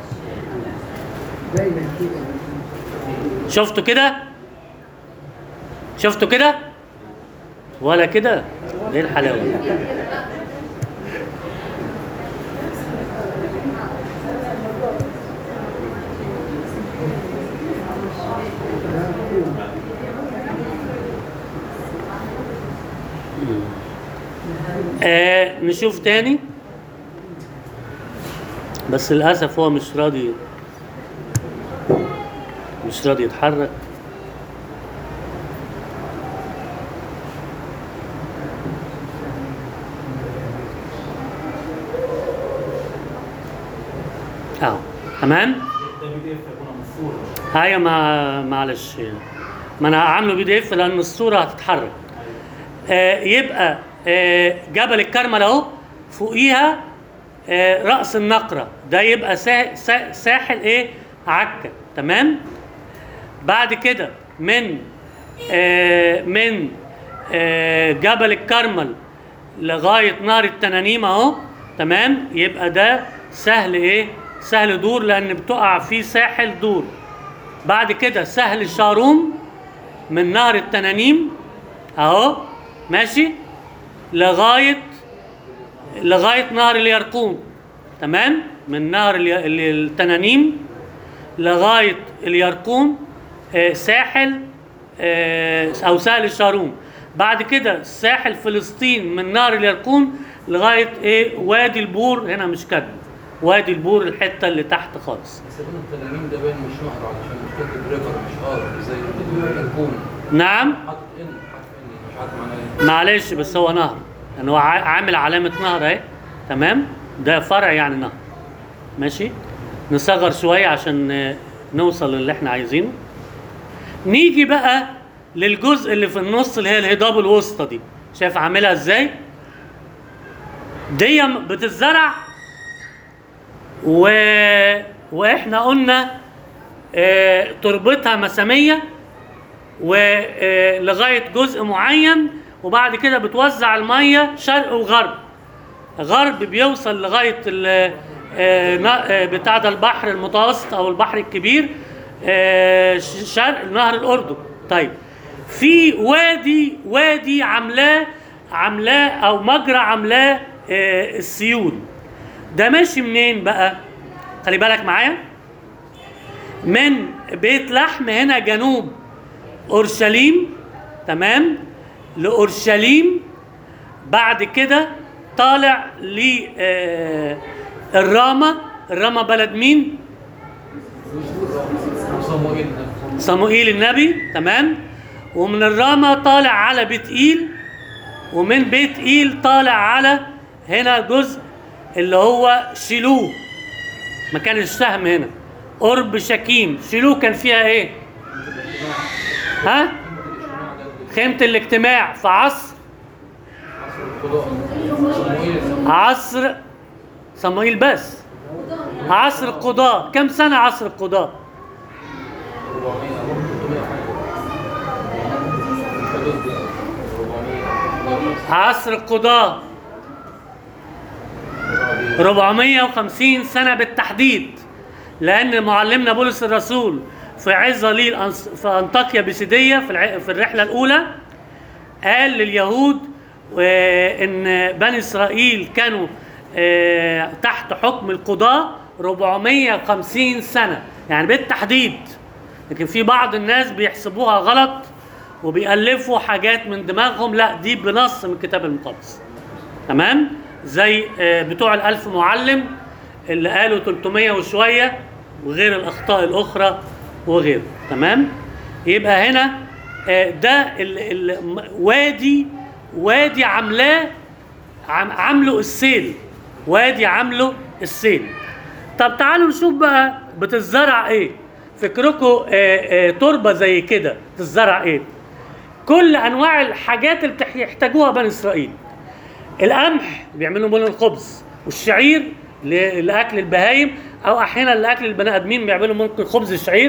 دايما كده شفتوا كده شفتوا كده ولا كده ايه الحلاوه دي؟ آه نشوف تاني بس للاسف هو مش راضي مش راضي يتحرك اهو تمام هاي ما معلش ما انا عامله بي دي اف لان الصوره هتتحرك آه يبقى آه جبل الكرمل اهو فوقيها آه راس النقره ده يبقى سا سا ساحل ايه عكا تمام بعد كده من آه من آه جبل الكرمل لغايه نهر التنانيم اهو تمام يبقى ده سهل ايه سهل دور لان بتقع فيه ساحل دور بعد كده سهل شاروم من نهر التنانيم اهو ماشي لغايه لغايه نهر اليرقون تمام من نهر الي- ال- التنانيم لغايه اليرقون آه، ساحل آه، او سهل الشاروم بعد كده ساحل فلسطين من نهر اليرقون لغايه ايه وادي البور هنا مش كاتبه وادي البور الحته اللي تحت خالص بس ابن التنانين ده باين مش نهر علشان مش كاتب ريفر مش ار زي الكون نعم حاطط ان حاطط ان مش عارف معناه ايه معلش بس هو نهر يعني هو عا- عامل علامة نهر اهي تمام ده فرع يعني نهر ماشي نصغر شوية عشان آه، نوصل للي احنا عايزينه نيجي بقى للجزء اللي في النص اللي هي الهضاب الوسطى دي شايف عاملها ازاي دي بتتزرع و... واحنا قلنا آه، تربتها مساميه ولغايه جزء معين وبعد كده بتوزع الميه شرق وغرب غرب بيوصل لغايه ال- آه، نا- آه، بتاع ده البحر المتوسط او البحر الكبير آه، ش- شرق نهر الاردن طيب في وادي وادي عاملاه عاملاه او مجرى عاملاه آه، السيول ده ماشي منين بقى خلي بالك معايا من بيت لحم هنا جنوب اورشليم تمام لاورشليم بعد كده طالع ل آه، الرامة الرامة بلد مين صموئيل ده صموئيل النبي تمام ومن الرامة طالع على بيت إيل ومن بيت إيل طالع على هنا جزء اللي هو شيلوه مكان السهم هنا قرب شكيم شيلوه كان فيها ايه ها خيمة الاجتماع في عصر القضاء صموئيل عصر صموئيل بس عصر القضاء كم سنة عصر القضاء 400 300 حاجه الحدود دي 400 عصر القضاء 450 سنة بالتحديد لأن معلمنا بولس الرسول في عظة ليه الأنص- في أنطاكيا بيسيدية في الع- في الرحلة الأولى قال لليهود آه، إن بني إسرائيل كانوا آه، تحت حكم القضاة 450 سنة يعني بالتحديد لكن في بعض الناس بيحسبوها غلط وبيألفوا حاجات من دماغهم لا دي بنص من الكتاب المقدس تمام زي آه، بتوع الألف معلم اللي قالوا 300 وشوية وغير الأخطاء الأخرى وغيره تمام يبقى هنا آه، ده ال- ال- م- وادي وادي عاملاه عم- عامله السيل وادي عامله السيل طب تعالوا نشوف بقى بتزرع ايه فكركم آه، آه، تربه زي كده تزرع ايه كل انواع الحاجات اللي بتح- يحتاجوها بني اسرائيل القمح بيعملوا منه الخبز والشعير ل- لاكل البهايم او احيانا لاكل البني ادمين بيعملوا ممكن خبز الشعير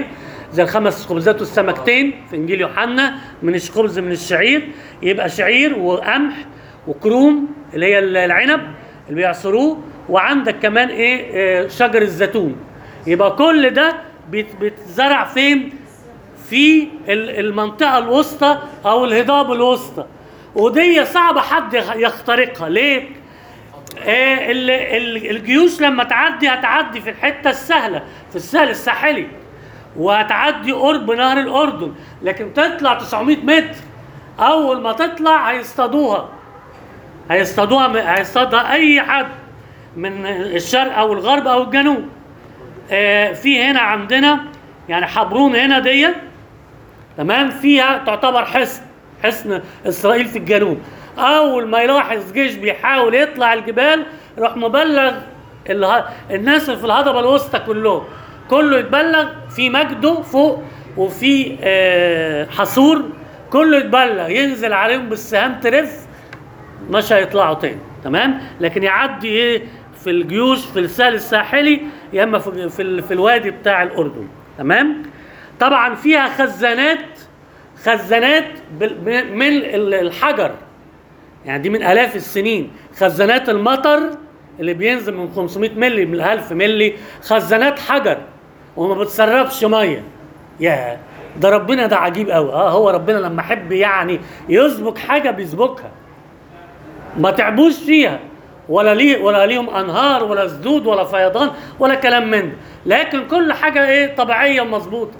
زي الخمس خبزات والسمكتين في انجيل يوحنا من الخبز من الشعير يبقى شعير وقمح وكروم اللي هي العنب اللي بيعصروه وعندك كمان ايه آه، شجر الزيتون يبقى كل ده بيت- بيتزرع فين في ال- المنطقة الوسطى أو الهضاب الوسطى ودي صعبة حد يخ- يخترقها ليه؟ آه ال- ال- الجيوش لما تعدي هتعدي في الحتة السهلة في السهل الساحلي وهتعدي قرب نهر الأردن لكن تطلع 900 متر أول ما تطلع هيصطادوها هيصطادوها م- هيصطادها أي حد من الشرق أو الغرب أو الجنوب آه في هنا عندنا يعني حبرون هنا ديت تمام فيها تعتبر حصن حصن اسرائيل في الجنوب اول ما يلاحظ جيش بيحاول يطلع الجبال يروح مبلغ اله... الناس اللي في الهضبه الوسطى كلهم كله يتبلغ في مجده فوق وفي آه حصور كله يتبلغ ينزل عليهم بالسهام ترف مش هيطلعوا تاني تمام لكن يعدي ايه في الجيوش في السهل الساحلي يا اما في في, ال- في الوادي بتاع الاردن تمام طبعا فيها خزانات خزانات بال- من ال- الحجر يعني دي من الاف السنين خزانات المطر اللي بينزل من 500 مللي من 1000 مللي خزانات حجر وما بتسربش ميه يا ده ربنا ده عجيب قوي اه هو ربنا لما يحب يعني يسبك حاجه بيسبكها ما تعبوش فيها ولا ليه ولا ليهم انهار ولا سدود ولا فيضان ولا كلام من ده لكن كل حاجه ايه طبيعيه ومظبوطه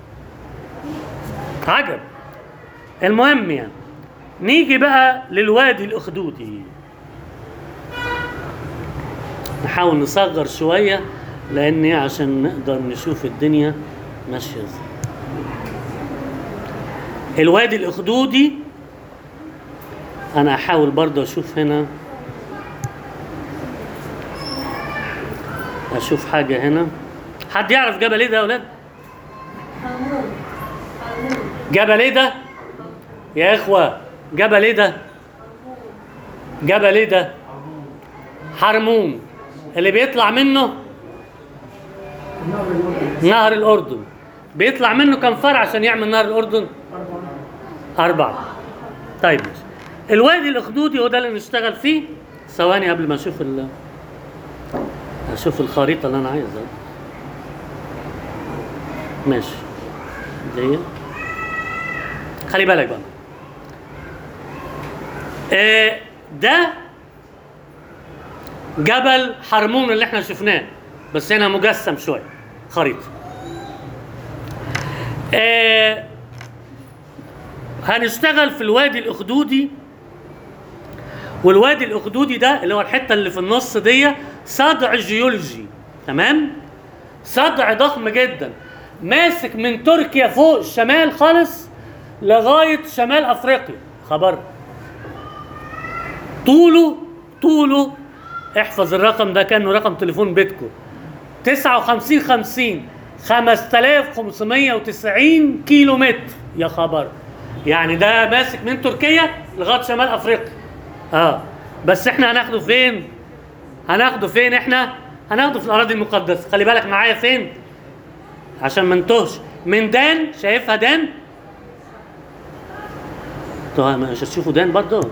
عجب المهم يعني نيجي بقى للوادي الاخدودي نحاول نصغر شويه لان عشان نقدر نشوف الدنيا ماشيه ازاي الوادي الاخدودي انا احاول برضه اشوف هنا اشوف حاجه هنا حد يعرف جبل ايه ده يا اولاد حمود حمود جبل ايه ده يا اخوه جبل ايه ده جبل ايه ده حرموم اللي بيطلع منه النهر الأردن نهر الاردن بيطلع منه كم فرع عشان يعمل نهر الاردن أربعة أربعة طيب ماشي الوادي الأخدودي هو ده اللي نشتغل فيه ثواني قبل ما أشوف ال أشوف الخريطة اللي أنا عايزها ماشي دي خلي بالك بقى آه ده جبل حرمون اللي احنا شفناه بس هنا مجسم شوية خريطة آه هنشتغل في الوادي الاخدودي والوادي الاخدودي ده اللي هو الحته اللي في النص دي صدع جيولوجي تمام صدع ضخم جدا ماسك من تركيا فوق الشمال خالص لغايه شمال افريقيا خبر طوله طوله احفظ الرقم ده كانه رقم تليفون بيتكو 59 50 5590 كيلو متر يا خبر يعني ده ماسك من تركيا لغايه شمال افريقيا اه بس احنا هناخده فين هناخده فين احنا هناخده في الاراضي المقدسه خلي بالك معايا فين عشان ما نتوهش من دان شايفها دان طيب مش هتشوفوا دان برضه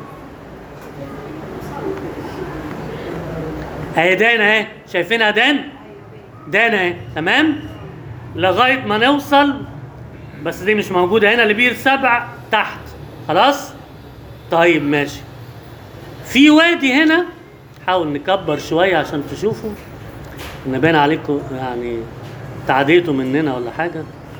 اهي دان اهي شايفينها دان دان اهي تمام لغايه ما نوصل بس دي مش موجوده هنا لبير سبع تحت خلاص طيب ماشي في وادي هنا حاول نكبر شويه عشان تشوفوا نبان عليكم يعني تعديتوا مننا ولا حاجه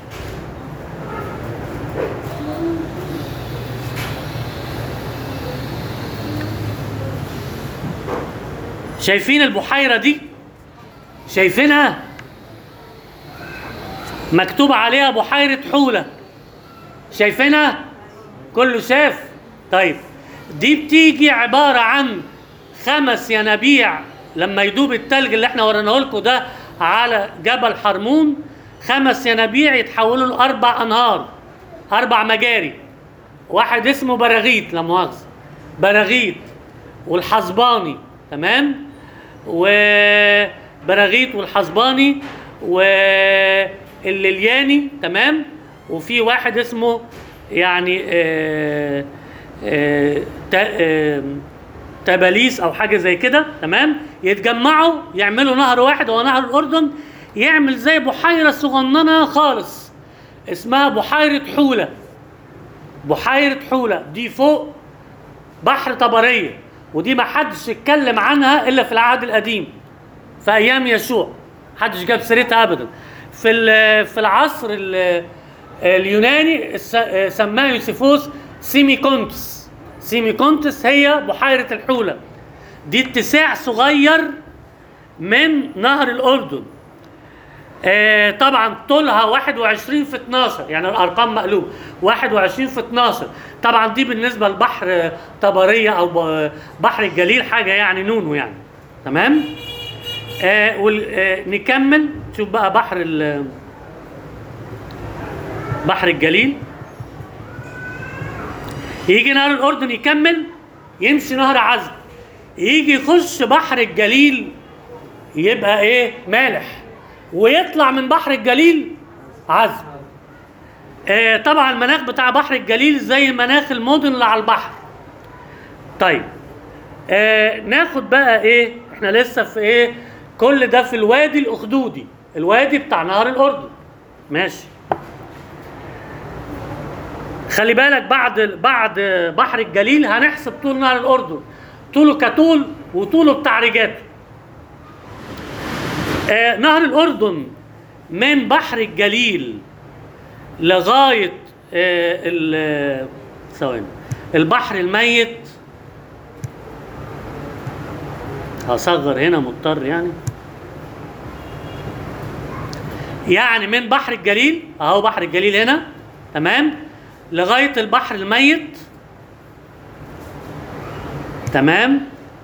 شايفين البحيره دي شايفينها مكتوب عليها بحيره حوله شايفينها كله شاف طيب دي بتيجي عباره عن خمس ينابيع لما يدوب التلج اللي احنا وريناه لكم ده على جبل حرمون خمس ينابيع يتحولوا لاربع انهار اربع مجاري واحد اسمه براغيث لا مؤاخذه براغيث والحصباني تمام وبراغيث والحصباني الليلياني تمام وفي واحد اسمه يعني آه آه تا- آه تباليس او حاجه زي كده تمام يتجمعوا يعملوا نهر واحد هو نهر الاردن يعمل زي بحيره صغننه خالص اسمها بحيره حوله بحيره حوله دي فوق بحر طبريه ودي ما حدش اتكلم عنها الا في العهد القديم في ايام يشوع محدش جاب سيرتها ابدا في ال- في العصر ال- اليوناني س- سماه يوسيفوس سيميكونتس سيميكونتس هي بحيره الحوله دي اتساع صغير من نهر الاردن آه، طبعا طولها 21 في 12 يعني الارقام مقلوب 21 في 12 طبعا دي بالنسبه لبحر آه، طبريه او ب- بحر الجليل حاجه يعني نونو يعني تمام آه وال- آه نكمل شوف بقى بحر ال- بحر الجليل يجي نهر الاردن يكمل يمشي نهر عذب يجي يخش بحر الجليل يبقى ايه مالح ويطلع من بحر الجليل عذب آه طبعا المناخ بتاع بحر الجليل زي مناخ المدن اللي على البحر طيب آه ناخد بقى ايه احنا لسه في ايه كل ده في الوادي الاخدودي الوادي بتاع نهر الاردن ماشي خلي بالك بعد بعد بحر الجليل هنحسب طول نهر الاردن طوله كطول وطوله بتاع رجاته آه نهر الاردن من بحر الجليل لغايه آه ال- ثواني البحر الميت هصغر هنا مضطر يعني يعني من بحر الجليل اهو بحر الجليل هنا تمام لغايه البحر الميت تمام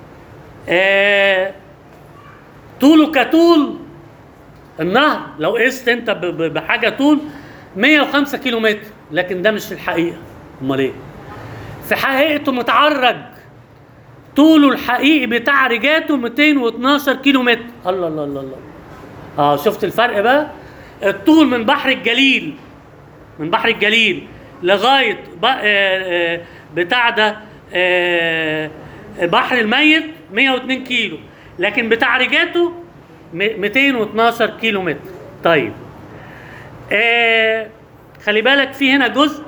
آه طوله كطول النهر لو قست انت ب- ب- بحاجه طول 105 كيلو متر لكن ده مش في الحقيقه امال ايه في حقيقته متعرج طوله الحقيقي بتاع رجاته 212 كيلو متر الله الله الله الله اه شفت الفرق بقى الطول من بحر الجليل من بحر الجليل لغايه ب- آه، آه، بتاع ده آه، البحر الميت 102 كيلو لكن بتاع رجاته م- 212 كيلو متر طيب آه خلي بالك في هنا جزء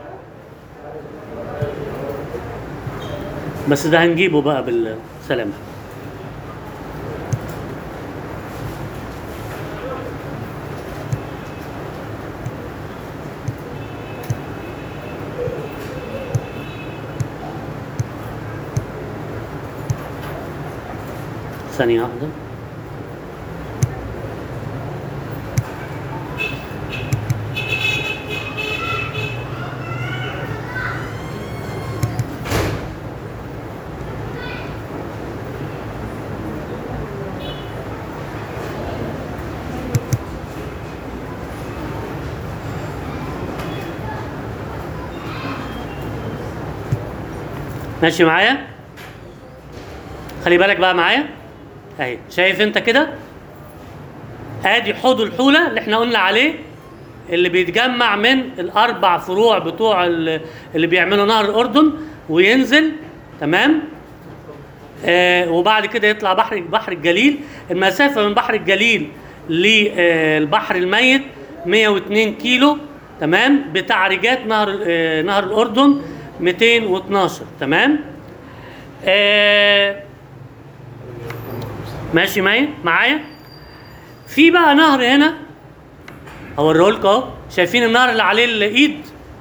بس ده هنجيبه بقى بالسلامة ثانية واحدة ماشي معايا خلي بالك بقى معايا اهي شايف انت كده ادي حوض الحوله اللي احنا قلنا عليه اللي بيتجمع من الاربع فروع بتوع ال- اللي بيعملوا نهر الاردن وينزل تمام آه وبعد كده يطلع بحر بحر الجليل المسافه من بحر الجليل للبحر الميت 102 كيلو تمام بتعريجات نهر آه نهر الاردن 212 تمام آه ماشي معايا معايا في بقى نهر هنا اوريه لكم اهو شايفين النهر اللي عليه الايد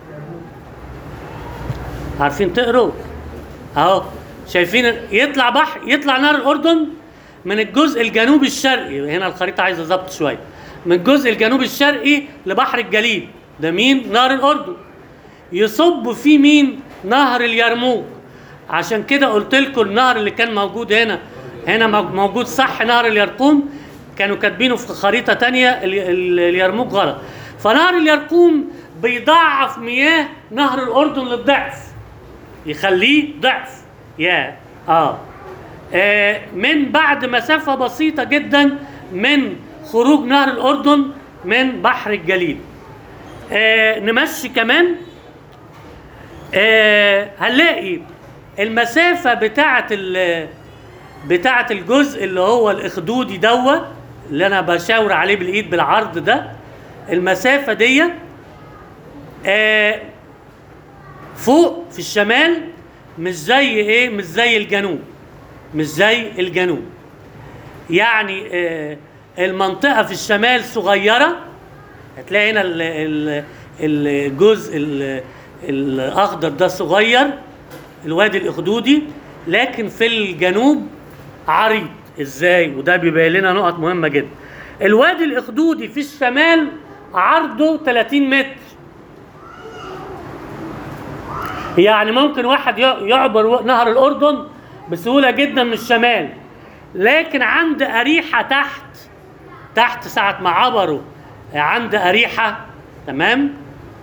عارفين تقروا اهو شايفين يطلع بحر يطلع نهر الاردن من الجزء الجنوبي الشرقي هنا الخريطه عايزه ظبط شويه من الجزء الجنوبي الشرقي لبحر الجليد ده مين نهر الاردن يصب فيه مين نهر اليرموك عشان كده قلت لكم النهر اللي كان موجود هنا هنا مو- موجود صح نهر اليرقوم كانوا كاتبينه في خريطة تانية ال- ال- اليرموك غلط فنهر اليرقوم بيضعف مياه نهر الأردن للضعف يخليه ضعف يا آه. اه من بعد مسافة بسيطة جدا من خروج نهر الأردن من بحر الجليل آه نمشي كمان آه هنلاقي المسافة بتاعة ال بتاعة الجزء اللي هو الإخدودي دوا اللي أنا بشاور عليه بالإيد بالعرض ده المسافة دي آه فوق في الشمال مش زي إيه مش زي الجنوب مش زي الجنوب يعني آه المنطقة في الشمال صغيرة هتلاقي هنا ال- ال- الجزء ال- الأخضر ده صغير الوادي الإخدودي لكن في الجنوب عريض ازاي وده بيبين لنا نقط مهمة جدا الوادي الإخدودي في الشمال عرضه 30 متر يعني ممكن واحد ي- يعبر نهر الأردن بسهولة جدا من الشمال لكن عند أريحة تحت تحت ساعة ما عبروا عند أريحة تمام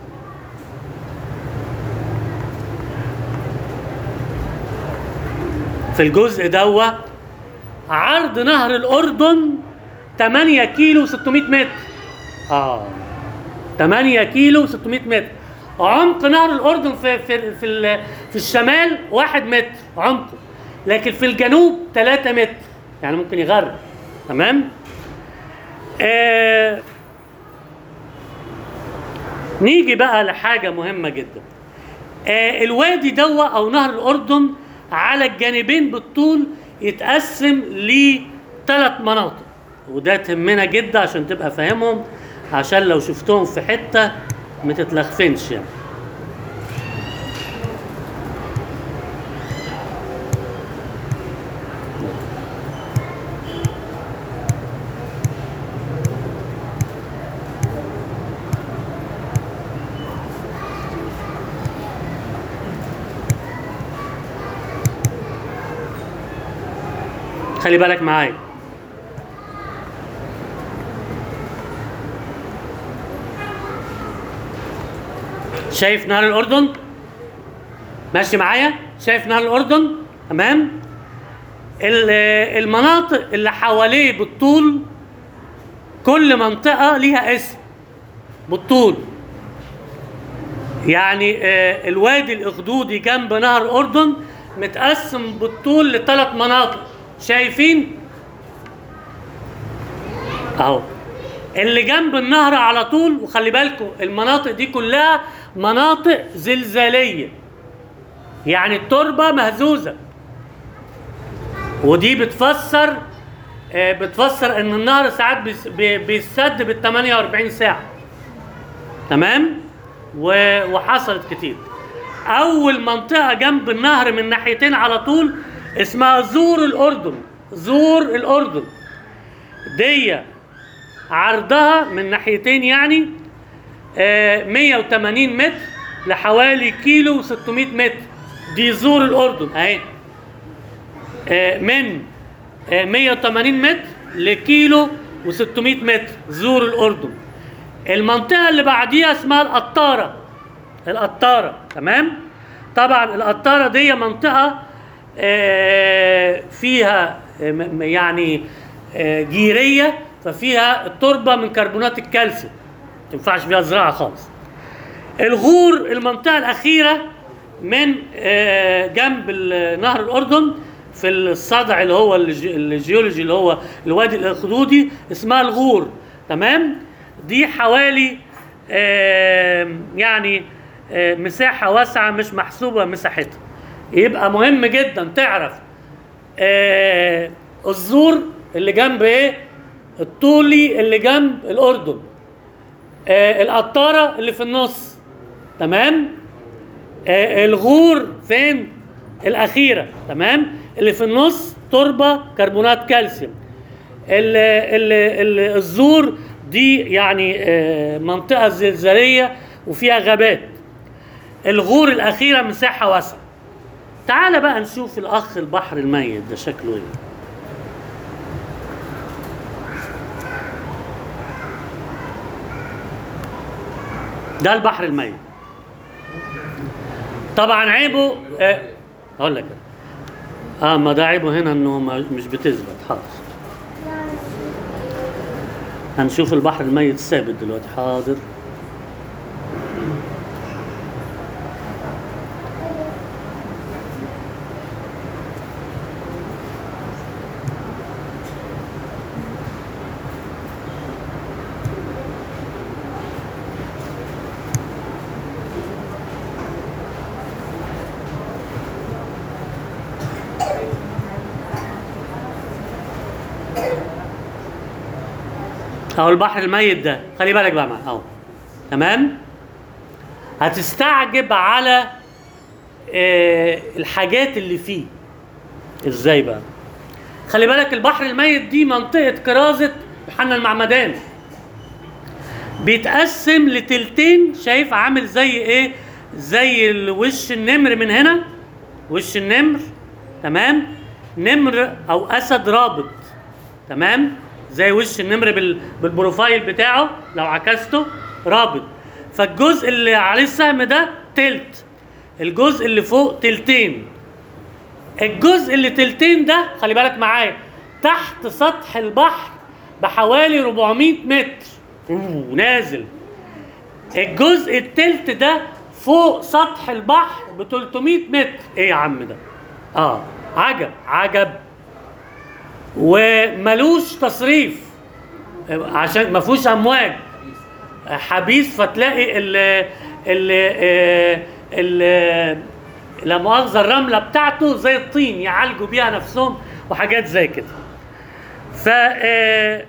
في الجزء دوا عرض نهر الأردن 8 كيلو 600 متر اه 8 كيلو 600 متر عمق نهر الأردن في في في, ال- في الشمال 1 متر عمقه لكن في الجنوب 3 متر يعني ممكن يغرق تمام آه نيجي بقى لحاجة مهمة جدا آه الوادي دوا أو نهر الأردن على الجانبين بالطول يتقسم لثلاث مناطق وده تهمنا جدا عشان تبقى فاهمهم عشان لو شفتهم في حتة ما تتلخفنش يعني خلي بالك معايا شايف نهر الأردن ماشي معايا شايف نهر الأردن تمام ال- المناطق اللي حواليه بالطول كل منطقة ليها اسم بالطول يعني آه، الوادي الإخدودي جنب نهر الأردن متقسم بالطول لثلاث مناطق شايفين اهو اللي جنب النهر على طول وخلي بالكم المناطق دي كلها مناطق زلزاليه يعني التربه مهزوزه ودي بتفسر آه، بتفسر ان النهر ساعات بيس- بي- بيسد بال 48 ساعه تمام و- وحصلت كتير اول منطقه جنب النهر من ناحيتين على طول اسمها زور الاردن زور الاردن دي عرضها من ناحيتين يعني آه، 180 متر لحوالي كيلو 600 متر دي زور الاردن اهي آه، من آه، 180 متر لكيلو و600 متر زور الاردن المنطقه اللي بعديها اسمها القطاره القطاره تمام طبعا القطاره دي منطقه آه، فيها آه، م- م- يعني آه، جيريه ففيها التربه من كربونات الكالسيوم ما تنفعش فيها زراعه خالص الغور المنطقه الاخيره من آه، جنب ال- نهر الاردن في الصدع اللي هو الج- الجيولوجي اللي هو الوادي الاخدودي اسمها الغور تمام دي حوالي آه، يعني آه، مساحه واسعه مش محسوبه مساحتها يبقى مهم جدا تعرف آه، الزور اللي جنب ايه الطولي اللي جنب الاردن آه، القطاره اللي في النص تمام آه، الغور فين الاخيره تمام اللي في النص تربه كربونات كالسيوم ال ال ال الزور دي يعني آه، منطقه زلزاليه وفيها غابات الغور الاخيره مساحه واسعه تعال بقى نشوف الاخ البحر الميت ده شكله ايه ده البحر الميت طبعا عيبه آه، اقول لك اه ما ده عيبه هنا انه ما- مش بتثبت حاضر هنشوف البحر الميت الثابت دلوقتي حاضر اهو البحر الميت ده خلي بالك بقى معاه اهو تمام هتستعجب على آه الحاجات اللي فيه ازاي بقى خلي بالك البحر الميت دي منطقة كرازة يوحنا المعمدان بيتقسم لتلتين شايف عامل زي ايه زي الوش النمر من هنا وش النمر تمام نمر او اسد رابط تمام زي وش النمر بال... بالبروفايل بتاعه لو عكسته رابط فالجزء اللي عليه السهم ده تلت الجزء اللي فوق تلتين الجزء اللي تلتين ده خلي بالك معايا تحت سطح البحر بحوالي 400 متر أوه، نازل الجزء التلت ده فوق سطح البحر ب 300 متر ايه يا عم ده اه عجب عجب وملوش تصريف عشان ما فيهوش امواج حبيس فتلاقي ال ال ال لا مؤاخذه الرمله بتاعته زي الطين يعالجوا بيها نفسهم وحاجات زي كده ف آه،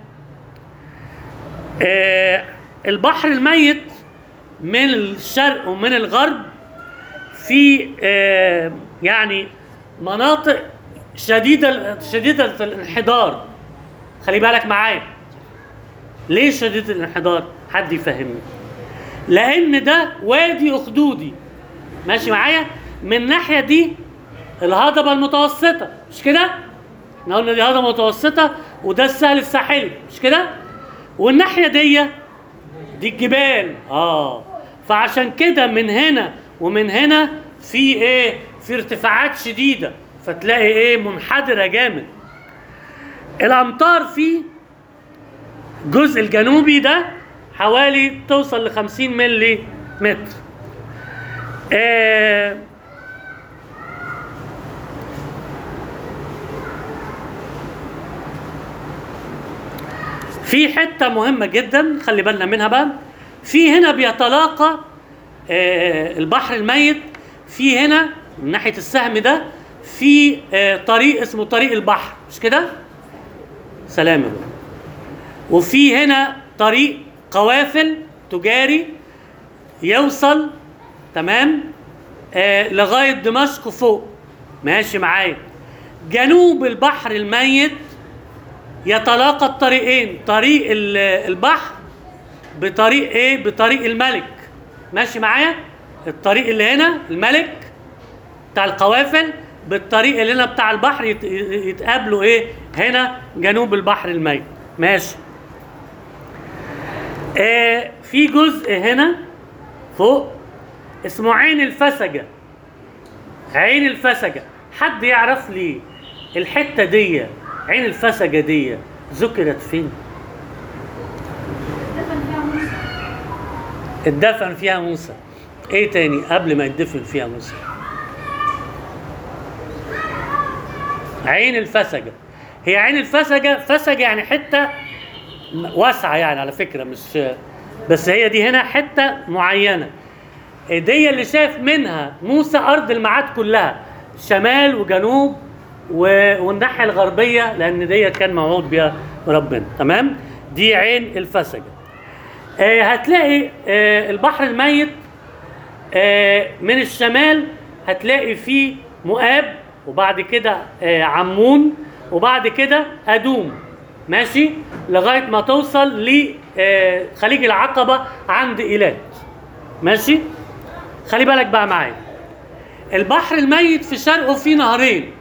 آه، البحر الميت من الشرق ومن الغرب في آه، يعني مناطق شديدة شديدة الانحدار خلي بالك معايا ليه شديدة الانحدار؟ حد يفهمني لأن ده وادي أخدودي ماشي معايا؟ من الناحية دي الهضبة المتوسطة مش كده؟ احنا قلنا دي هضبة متوسطة وده السهل الساحلي مش كده؟ والناحية دي دي الجبال اه فعشان كده من هنا ومن هنا في ايه؟ في ارتفاعات شديدة فتلاقي ايه منحدرة جامد الامطار في الجزء الجنوبي ده حوالي توصل ل 50 ملي متر آه في حته مهمه جدا خلي بالنا منها بقى في هنا بيتلاقى آه البحر الميت في هنا من ناحيه السهم ده في آه طريق اسمه طريق البحر مش كده سلام يا بابا. وفي هنا طريق قوافل تجاري يوصل تمام آه لغايه دمشق فوق ماشي معايا جنوب البحر الميت يتلاقى الطريقين طريق ال- البحر بطريق ايه بطريق الملك ماشي معايا الطريق اللي هنا الملك بتاع القوافل بالطريق اللي هنا بتاع البحر يت- يتقابلوا ايه هنا جنوب البحر الميت ماشي آه في جزء هنا فوق اسمه عين الفسجة عين الفسجة حد يعرف لي الحتة دي عين الفسجة دي ذكرت فين؟ دفن فيها موسى اتدفن فيها موسى ايه تاني قبل ما يدفن فيها موسى عين الفسجة هي عين الفسجة فسجة يعني حتة واسعة يعني على فكرة مش بس هي دي هنا حتة معينة دي اللي شاف منها موسى أرض الميعاد كلها شمال وجنوب و- والناحية الغربية لأن دي كان موعود بها ربنا تمام دي عين الفسجة آه، هتلاقي آه، البحر الميت آه، من الشمال هتلاقي فيه مؤاب وبعد كده آه، عمون وبعد كده أدوم ماشي لغاية ما توصل لخليج العقبة عند إيلات ماشي خلي بالك بقى معايا البحر الميت في شرقه فيه نهرين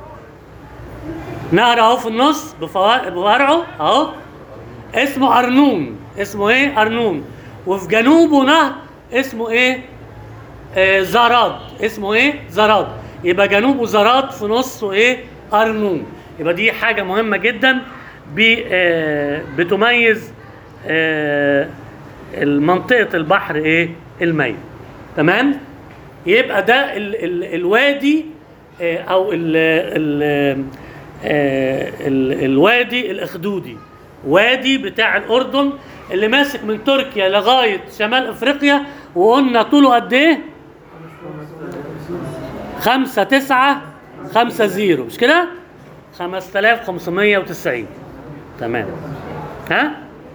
نهر اهو في النص بفوا- بفرعه اهو اسمه ارنون اسمه ايه ارنون وفي جنوبه نهر اسمه ايه آه زراد اسمه ايه زراد يبقى جنوبه زراد في نصه ايه ارنون يبقى دي حاجه مهمه جدا بي آه بتميز آه منطقه البحر ايه الميت تمام يبقى ده ال ال الوادي آه او ال ال آه ال الوادي الاخدودي وادي بتاع الاردن اللي ماسك من تركيا لغايه شمال افريقيا وقلنا طوله قد ايه؟ خمسة تسعة خمسة زيرو مش كده؟ خمسة آلاف خمسمية وتسعين تمام ها؟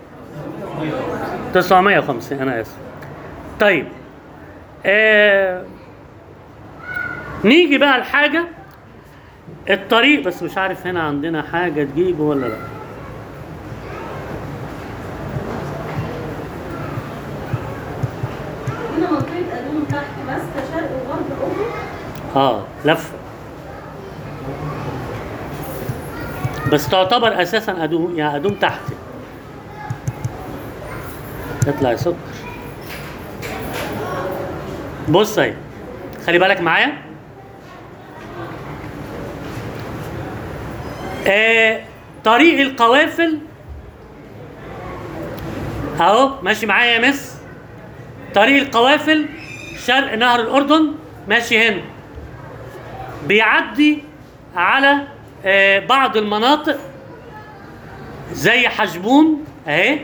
تسعمية وخمسين أنا آسف طيب آه نيجي بقى الحاجة الطريق بس مش عارف هنا عندنا حاجة تجيبه ولا لا هنا منطقة أدوم تحت ماسكة شرق وغرب أردن اه لفه بس تعتبر اساسا ادوم يعني ادوم تحت يطلع يا سكر بص اهي خلي بالك معايا آه طريق القوافل اهو ماشي معايا يا مس طريق القوافل شرق نهر الاردن ماشي هنا بيعدي على آه، بعض المناطق زي حجبون اهي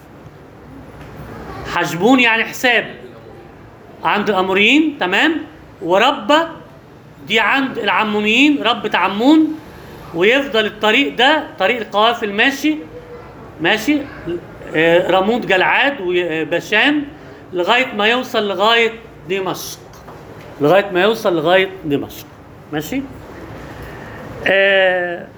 حجبون يعني حساب عند الاموريين تمام وربة دي عند العمونيين ربة عمون ويفضل الطريق ده طريق القوافل ماشي ماشي آه، رموت جلعاد وبشان لغايه ما يوصل لغايه دمشق لغايه ما يوصل لغايه دمشق ماشي آه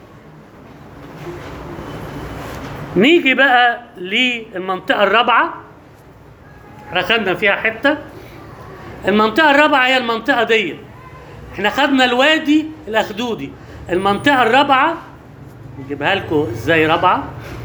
نيجي بقى للمنطقه الرابعه احنا خدنا فيها حته المنطقه الرابعه هي المنطقه دي احنا خدنا الوادي الاخدودي المنطقه الرابعه نجيبها لكم ازاي رابعه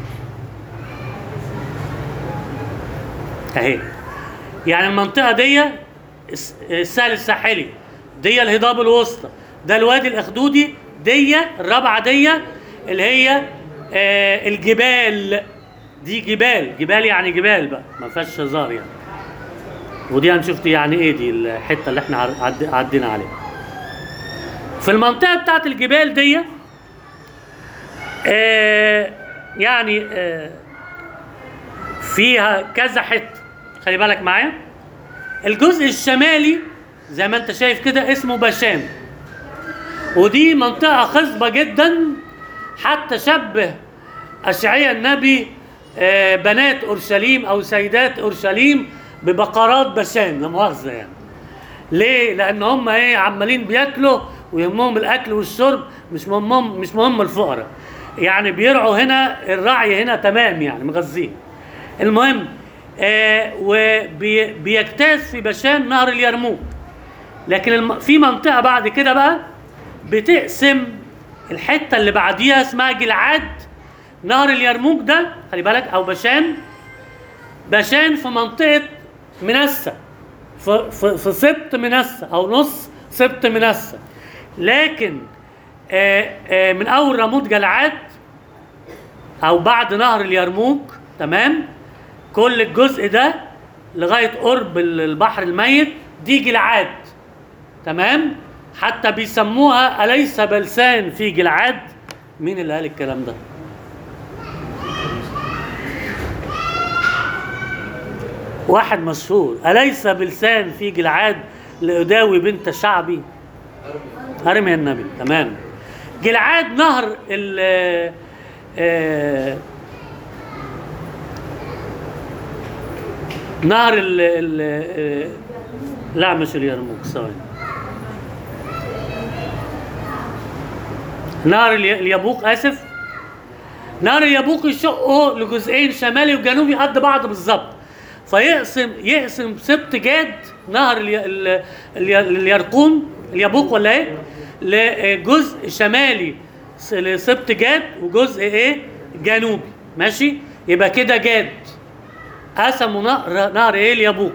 اهي يعني المنطقه دي الس- السهل الساحلي دي الهضاب الوسطى ده الوادي الاخدودي دي الرابعه دي اللي هي آه الجبال دي جبال جبال يعني جبال بقى ما فيهاش هزار يعني ودي هنشوف دي يعني ايه دي الحته اللي احنا عد- عد- عدينا عليها في المنطقه بتاعت الجبال دي آه يعني آه فيها كذا حته خلي بالك معايا الجزء الشمالي زي ما انت شايف كده اسمه بشام ودي منطقة خصبة جدا حتى شبه أشعياء النبي آه، بنات أورشليم أو سيدات أورشليم ببقرات بشان لا مؤاخذة يعني ليه؟ لأن هم إيه عمالين بياكلوا ويهمهم الأكل والشرب مش مهمهم مش مهم الفقراء يعني بيرعوا هنا الرعي هنا تمام يعني مغذين المهم آه وبيجتاز في بشان نهر اليرموك لكن الم... في منطقة بعد كده بقى بتقسم الحتة اللي بعديها اسمها جلعاد نهر اليرموك ده خلي بالك أو بشان بشان في منطقة منسى في, في, في سبط منسى أو نص سبط منسى لكن آه آه من أول رموت جلعاد أو بعد نهر اليرموك تمام كل الجزء ده لغاية قرب البحر الميت دي جلعاد تمام حتى بيسموها أليس بلسان في جلعاد مين اللي قال الكلام ده واحد مشهور أليس بلسان في جلعاد لأداوي بنت شعبي أرمي النبي تمام جلعاد نهر ال آه، نهر ال ال آه، لا مش اليرموك ثواني نهر الي- اليبوق اسف نهر اليبوق يشقه لجزئين شمالي وجنوبي قد بعض بالظبط فيقسم يقسم سبت جاد نهر الي- ال- الي- اليرقون اليبوق ولا ايه لجزء شمالي س- لسبت جاد وجزء ايه جنوبي ماشي يبقى كده جاد قسموا نهر نهر ايه اليبوق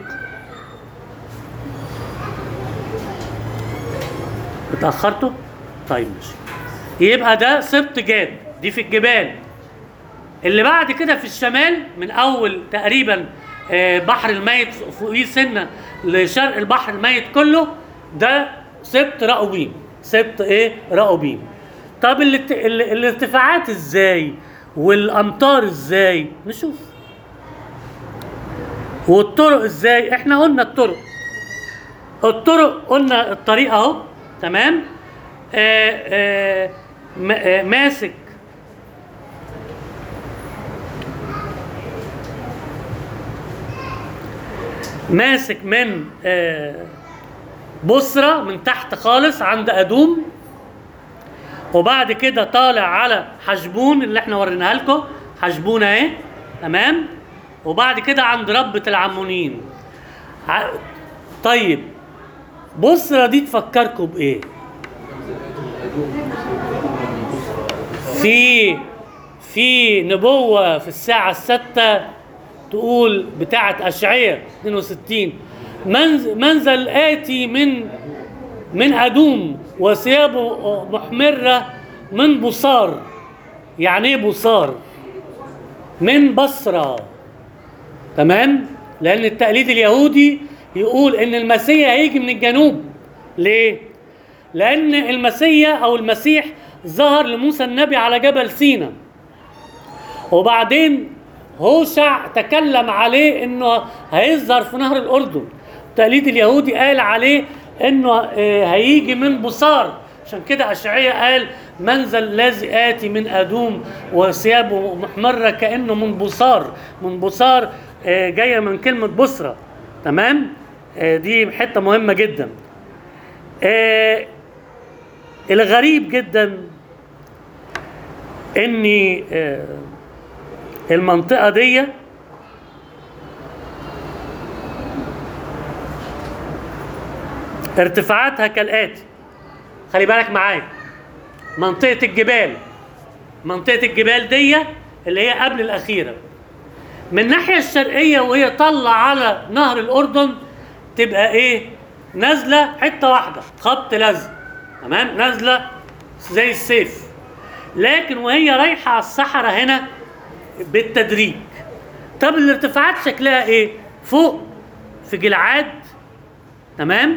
اتأخرتوا؟ طيب ماشي يبقى ده سبط جاد دي في الجبال اللي بعد كده في الشمال من اول تقريبا آه، بحر الميت فوقيه سنه لشرق البحر الميت كله ده سبت راؤوبيم سبت ايه راؤوبيم طب الات- ال- الارتفاعات ازاي والامطار ازاي نشوف والطرق ازاي احنا قلنا الطرق الطرق قلنا الطريق اهو تمام آه آه م- آه ماسك ماسك من آه بصرة من تحت خالص عند أدوم وبعد كده طالع على حجبون اللي احنا وريناها لكم حجبون اهي تمام وبعد كده عند ربة العمونين ع- طيب بصرة دي تفكركم بإيه؟ في في نبوة في الساعة الستة تقول بتاعة أشعية 62 منز- منزل آتي من من أدوم وثيابه محمرة من بصار يعني إيه بصار؟ من بصرة تمام؟ لأن التقليد اليهودي يقول إن المسيح هيجي من الجنوب ليه؟ لأن المسيح أو المسيح ظهر لموسى النبي على جبل سينا وبعدين هوشع تكلم عليه انه هيظهر في نهر الاردن التقليد اليهودي قال عليه انه آه، هيجي من بصار عشان كده اشعياء قال منزل الذي اتي من ادوم وثيابه محمره كانه من بصار من بصار آه، جايه من كلمه بصره تمام آه، دي حته مهمه جدا آه، الغريب جدا اني آه، المنطقة دي ارتفاعاتها كالآتي خلي بالك معايا منطقة الجبال منطقة الجبال دي اللي هي قبل الأخيرة من الناحية الشرقية وهي طالعة على نهر الأردن تبقى إيه؟ نازلة حتة واحدة خط لزق تمام؟ نازلة زي السيف لكن وهي رايحة على الصحراء هنا بالتدريج طب الارتفاعات شكلها ايه فوق في جلعاد تمام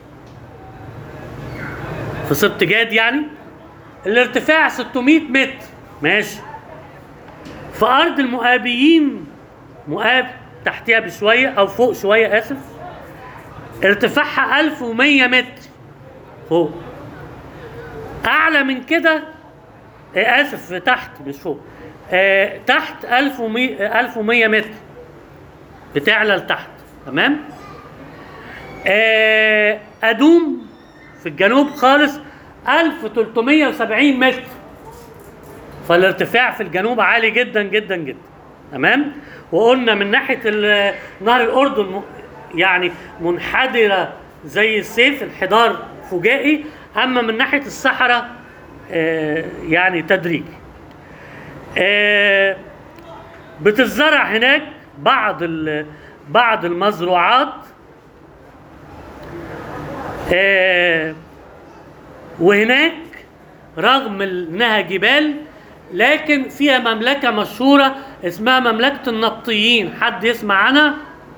في سبط جاد يعني الارتفاع 600 متر ماشي في ارض المؤابيين مؤاب تحتها بشويه او فوق شويه اسف ارتفاعها 1100 متر فوق اعلى من كده آه، اسف تحت مش فوق آه تحت 1100 1100 متر بتعلى لتحت تمام آه ادوم في الجنوب خالص 1370 متر فالارتفاع في الجنوب عالي جدا جدا جدا تمام وقلنا من ناحيه ال- نهر الاردن م- يعني منحدره زي السيف انحدار فجائي اما من ناحيه الصحراء آه يعني تدريجي آه، بتزرع هناك بعض ال- بعض المزروعات آه، وهناك رغم انها جبال لكن فيها مملكه مشهوره اسمها مملكه النبطيين حد يسمع عنها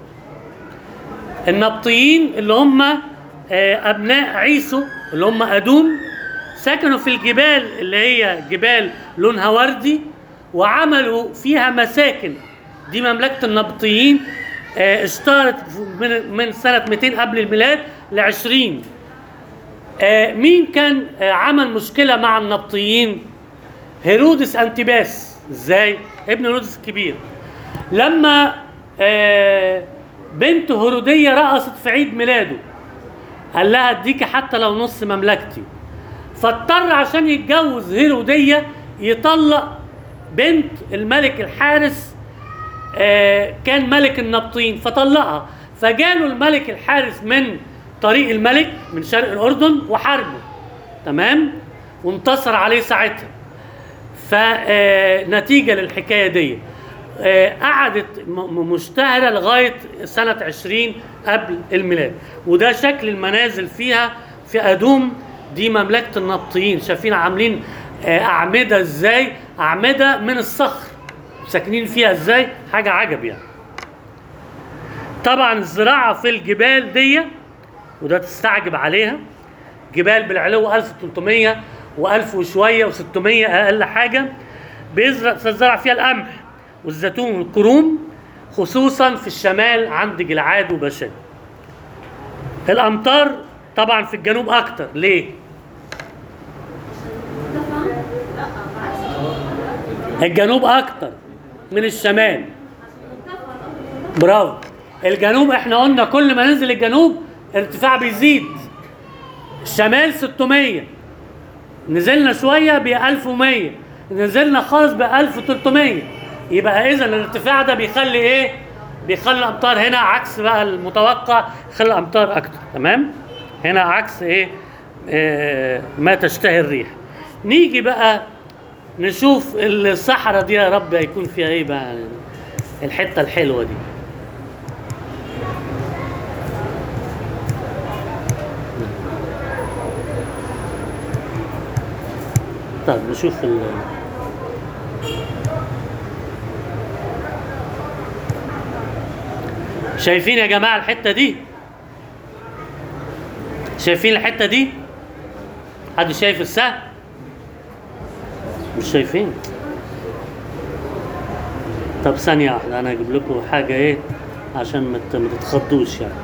النبطيين اللي هم آه، ابناء عيسو اللي هم ادوم سكنوا في الجبال اللي هي جبال لونها وردي وعملوا فيها مساكن دي مملكه النبطيين آه، اشتهرت من من سنه 200 قبل الميلاد ل 20 آه، مين كان آه، عمل مشكله مع النبطيين هيرودس انتباس ازاي ابن هيرودس الكبير لما آه، بنت هروديه رقصت في عيد ميلاده قال لها اديكي حتى لو نص مملكتي فاضطر عشان يتجوز هيروديه يطلق بنت الملك الحارس آه، كان ملك النبطين فطلقها فجاله الملك الحارس من طريق الملك من شرق الاردن وحاربه تمام وانتصر عليه ساعتها فنتيجة للحكاية دي آه، قعدت م- م- مشتهرة لغاية سنة 20 قبل الميلاد وده شكل المنازل فيها في أدوم دي مملكة النبطيين شايفين عاملين آه، أعمدة إزاي أعمدة من الصخر ساكنين فيها ازاي حاجه عجب يعني طبعا الزراعه في الجبال دي وده تستعجب عليها جبال بالعلو 1300 و1000 وشويه و600 اقل حاجه بيزرع تزرع فيها القمح والزيتون والكروم خصوصا في الشمال عند جلعاد وبشان الامطار طبعا في الجنوب اكتر ليه الجنوب اكتر من الشمال برافو الجنوب احنا قلنا كل ما ننزل الجنوب ارتفاع بيزيد الشمال 600 نزلنا شويه ب 1100 نزلنا خالص ب 1300 يبقى اذا الارتفاع ده بيخلي ايه بيخلي الامطار هنا عكس بقى المتوقع يخلي الامطار اكتر تمام هنا عكس ايه آه ما تشتهي الريح نيجي بقى نشوف الصحراء دي يا رب هيكون فيها ايه بقى الحته الحلوه دي طيب نشوف ال شايفين يا جماعة الحتة دي شايفين الحتة دي حد شايف السهم مش شايفين طب ثانية واحدة أنا أجيب لكم حاجة إيه عشان ما ت- ما تتخضوش يعني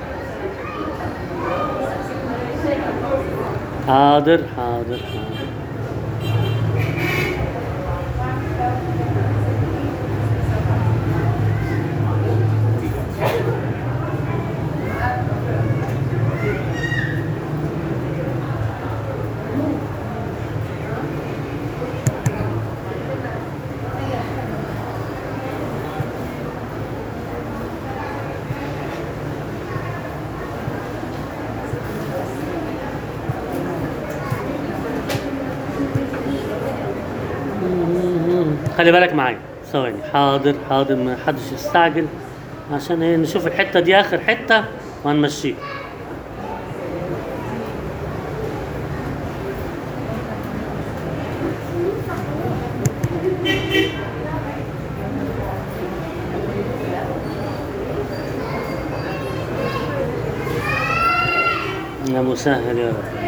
حاضر حاضر حاضر خلي بالك معايا ثواني حاضر حاضر ما حدش يستعجل عشان ايه نشوف الحته دي اخر حته وهنمشيها يا مسهل يا رب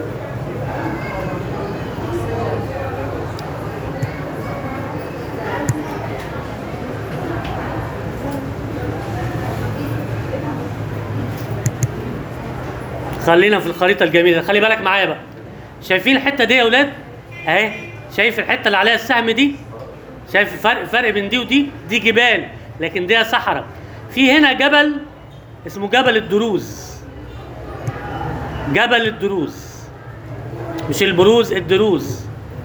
خلينا في الخريطه الجميله خلي بالك معايا بقى شايفين الحته دي يا اولاد اهي شايف الحته اللي عليها السهم دي شايف الفرق فرق بين دي ودي دي جبال لكن دي صحراء في هنا جبل اسمه جبل الدروز جبل الدروز مش البروز الدروز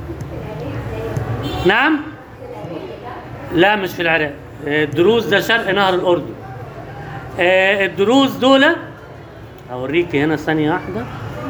نعم لا مش في العراق آه، الدروز ده شرق نهر الاردن آه، الدروز دول اوريك هنا ثانيه واحده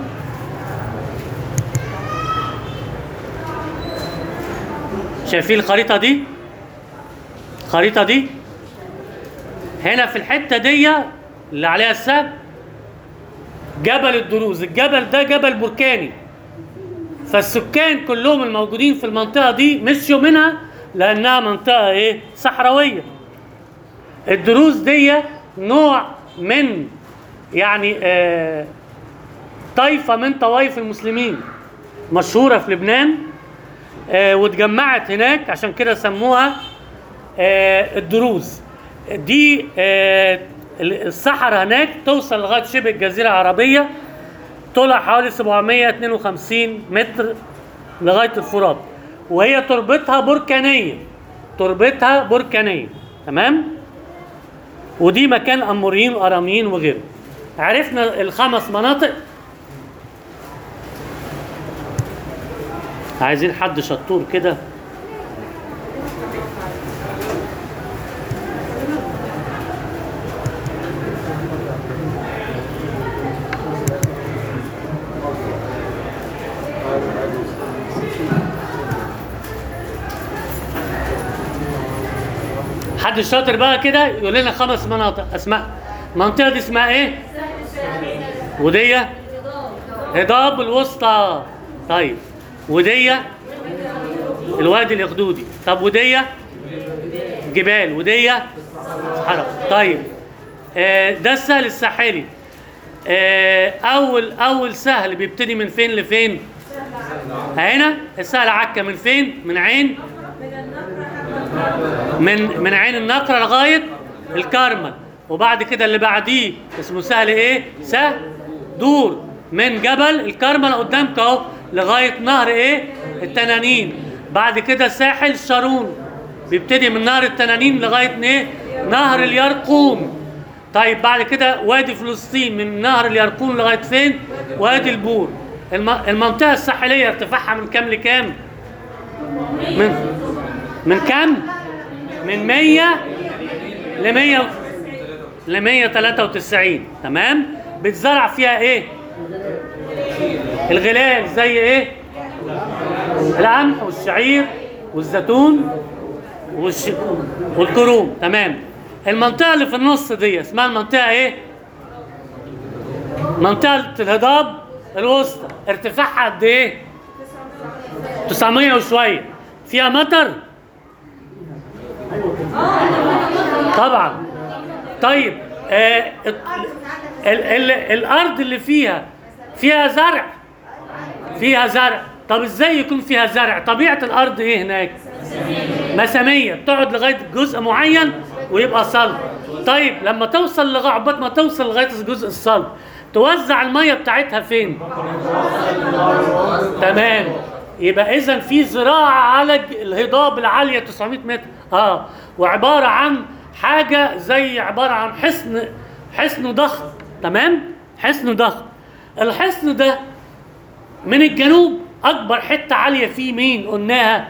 شايفين الخريطه دي الخريطه دي هنا في الحته دي اللي عليها السهم جبل الدروز الجبل ده جبل بركاني فالسكان كلهم الموجودين في المنطقه دي مشوا منها لانها منطقه ايه صحراويه الدروز دي نوع من يعني آه طائفه من طوائف المسلمين مشهوره في لبنان آه واتجمعت هناك عشان كده سموها آه الدروز دي آه الصحراء هناك توصل لغايه شبه الجزيره العربيه طولها حوالي 752 متر لغايه الفرات وهي تربتها بركانيه تربتها بركانيه تمام ودي مكان اموريين واراميين وغيره عرفنا الخمس مناطق عايزين حد شطور كده حد شاطر بقى كده يقول لنا خمس مناطق اسماء المنطقه دي اسمها ايه ودي هضاب الوسطى طيب ودي الوادي الاخدودي طب ودي جبال ودي صحراء طيب آه، ده السهل الساحلي آه، اول اول سهل بيبتدي من فين لفين هنا السهل عكا من فين من عين من من عين النقرة لغاية الكرمل وبعد كده اللي بعديه اسمه سهل ايه سهل دور من جبل الكرمل قدامك اهو لغاية نهر ايه التنانين بعد كده ساحل شارون بيبتدي من نهر التنانين لغاية ايه نهر اليرقون طيب بعد كده وادي فلسطين من نهر اليرقون لغاية فين وادي البور الم- المنطقة الساحلية ارتفاعها من كام لكام من من كام من 100 ل 100 ل 193 تمام بتزرع فيها ايه الغلال زي ايه القمح والشعير والزيتون والش... والكروم تمام المنطقة اللي في النص دي اسمها المنطقة ايه منطقة الهضاب الوسطى ارتفاعها قد ايه 900 وشوية فيها مطر طبعا طيب آه ال ال ال الارض اللي فيها فيها زرع فيها زرع طب ازاي يكون فيها زرع طبيعه الارض ايه هناك مساميه بتقعد لغايه جزء معين ويبقى صلب طيب لما توصل لغايه عقبال ما توصل لغايه الجزء الصلب توزع الميه بتاعتها فين تمام يبقى اذا في زراعه على ج- الهضاب العاليه 900 متر اه وعباره عن حاجه زي عباره عن حصن حصن ضخم تمام حصن ضخم الحصن ده من الجنوب اكبر حته عاليه فيه مين قلناها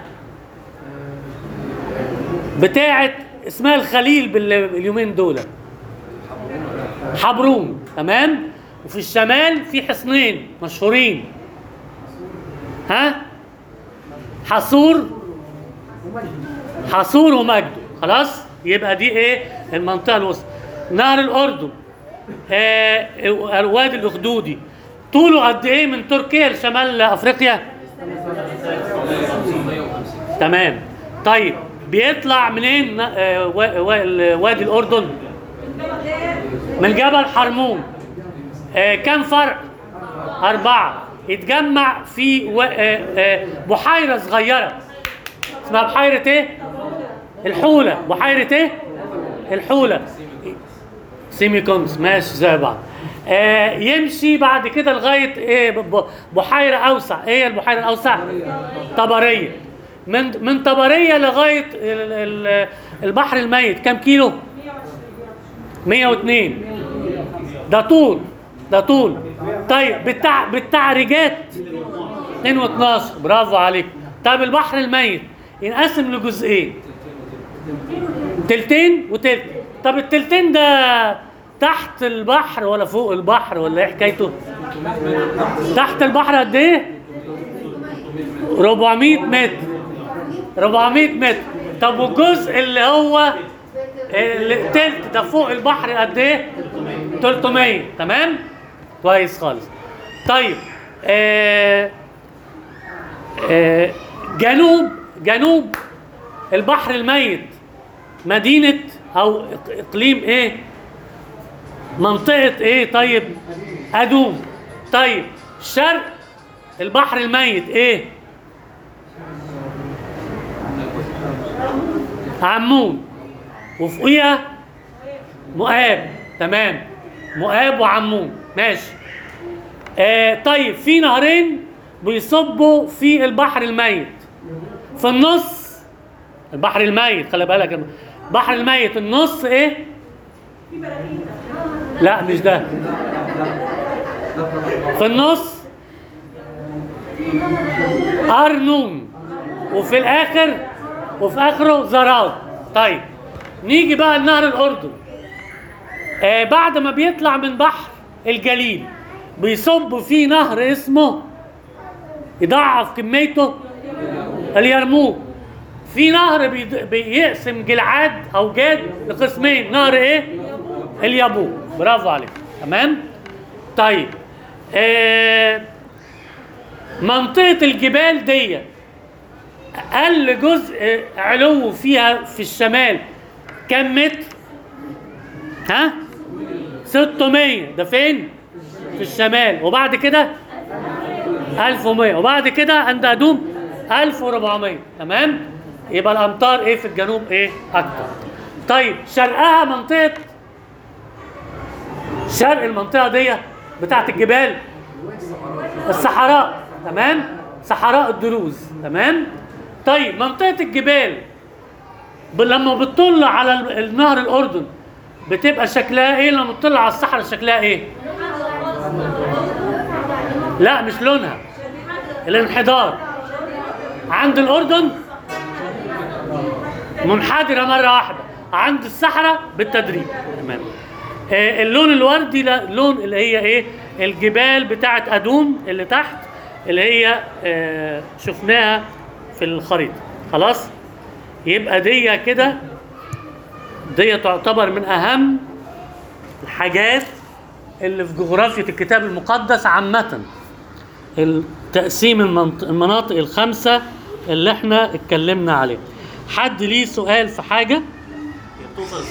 بتاعه اسمها الخليل بال- باليومين دول حبرون تمام وفي الشمال في حصنين مشهورين ها حصور حصور ومجد خلاص يبقى دي ايه المنطقه الوسطى نهر الاردن آه الوادي الاخدودي طوله قد ايه من تركيا لشمال افريقيا تمام طيب بيطلع منين آه وا- وا- وادي الاردن من جبل حرمون آه كم فرق أربعة يتجمع في و... آه آه بحيرة صغيرة اسمها بحيرة إيه؟ الحولة بحيرة إيه؟ الحولة سيمي كونز ماشي زي بعض آه يمشي بعد كده لغاية إيه ب- بحيرة أوسع إيه البحيرة الأوسع؟ طبرية من من طبرية لغاية ال- ال- البحر الميت كم كيلو؟ 102 ده طول ده طول طيب بالتع... بالتعريجات 2 و12 برافو عليك طيب البحر الميت ينقسم لجزئين تلتين وتلت طب التلتين ده تحت البحر ولا فوق البحر ولا ايه حكايته؟ تحت البحر قد ايه؟ 400 متر 400 متر طب والجزء اللي هو التلت ده فوق البحر قد ايه؟ 300 تمام؟ كويس خالص. طيب آه آه جنوب جنوب البحر الميت مدينة أو إق- إقليم إيه؟ منطقة إيه طيب؟ أدوم. طيب شرق البحر الميت إيه؟ عمون وفوقيها مؤاب تمام مؤاب وعمون ماشي آه طيب في نهرين بيصبوا في البحر الميت في النص البحر الميت خلي بالك البحر الميت النص ايه لا مش ده في النص ارنون وفي الاخر وفي اخره زراد طيب نيجي بقى لنهر الاردن آه بعد ما بيطلع من بحر الجليل بيصب فيه نهر اسمه يضعف كميته اليرموك في نهر بيد- بيقسم جلعاد او جاد لقسمين نهر ايه اليابوك برافو عليك تمام طيب آه منطقة الجبال دي أقل جزء علو فيها في الشمال كم متر ها 600 ده فين في الشمال وبعد كده 1100 وبعد كده عند ادوم 1400 تمام يبقى الامطار ايه في الجنوب ايه اكتر طيب شرقها منطقه شرق المنطقه دي بتاعت الجبال الصحراء تمام صحراء الدروز تمام طيب منطقه الجبال ب- لما بتطل على ال- النهر الاردن بتبقى شكلها ايه لما بتطل على الصحراء شكلها ايه لا مش لونها الانحدار عند الاردن منحدره مره واحده عند الصحراء بالتدريج تمام آه، اللون الوردي ده لون اللي هي ايه الجبال بتاعت ادوم اللي تحت اللي هي آه، شفناها في الخريطه خلاص يبقى دي كده دي تعتبر من اهم الحاجات اللي في جغرافيا الكتاب المقدس عامه التقسيم المنط- المناطق الخمسه اللي احنا اتكلمنا عليها حد ليه سؤال في حاجه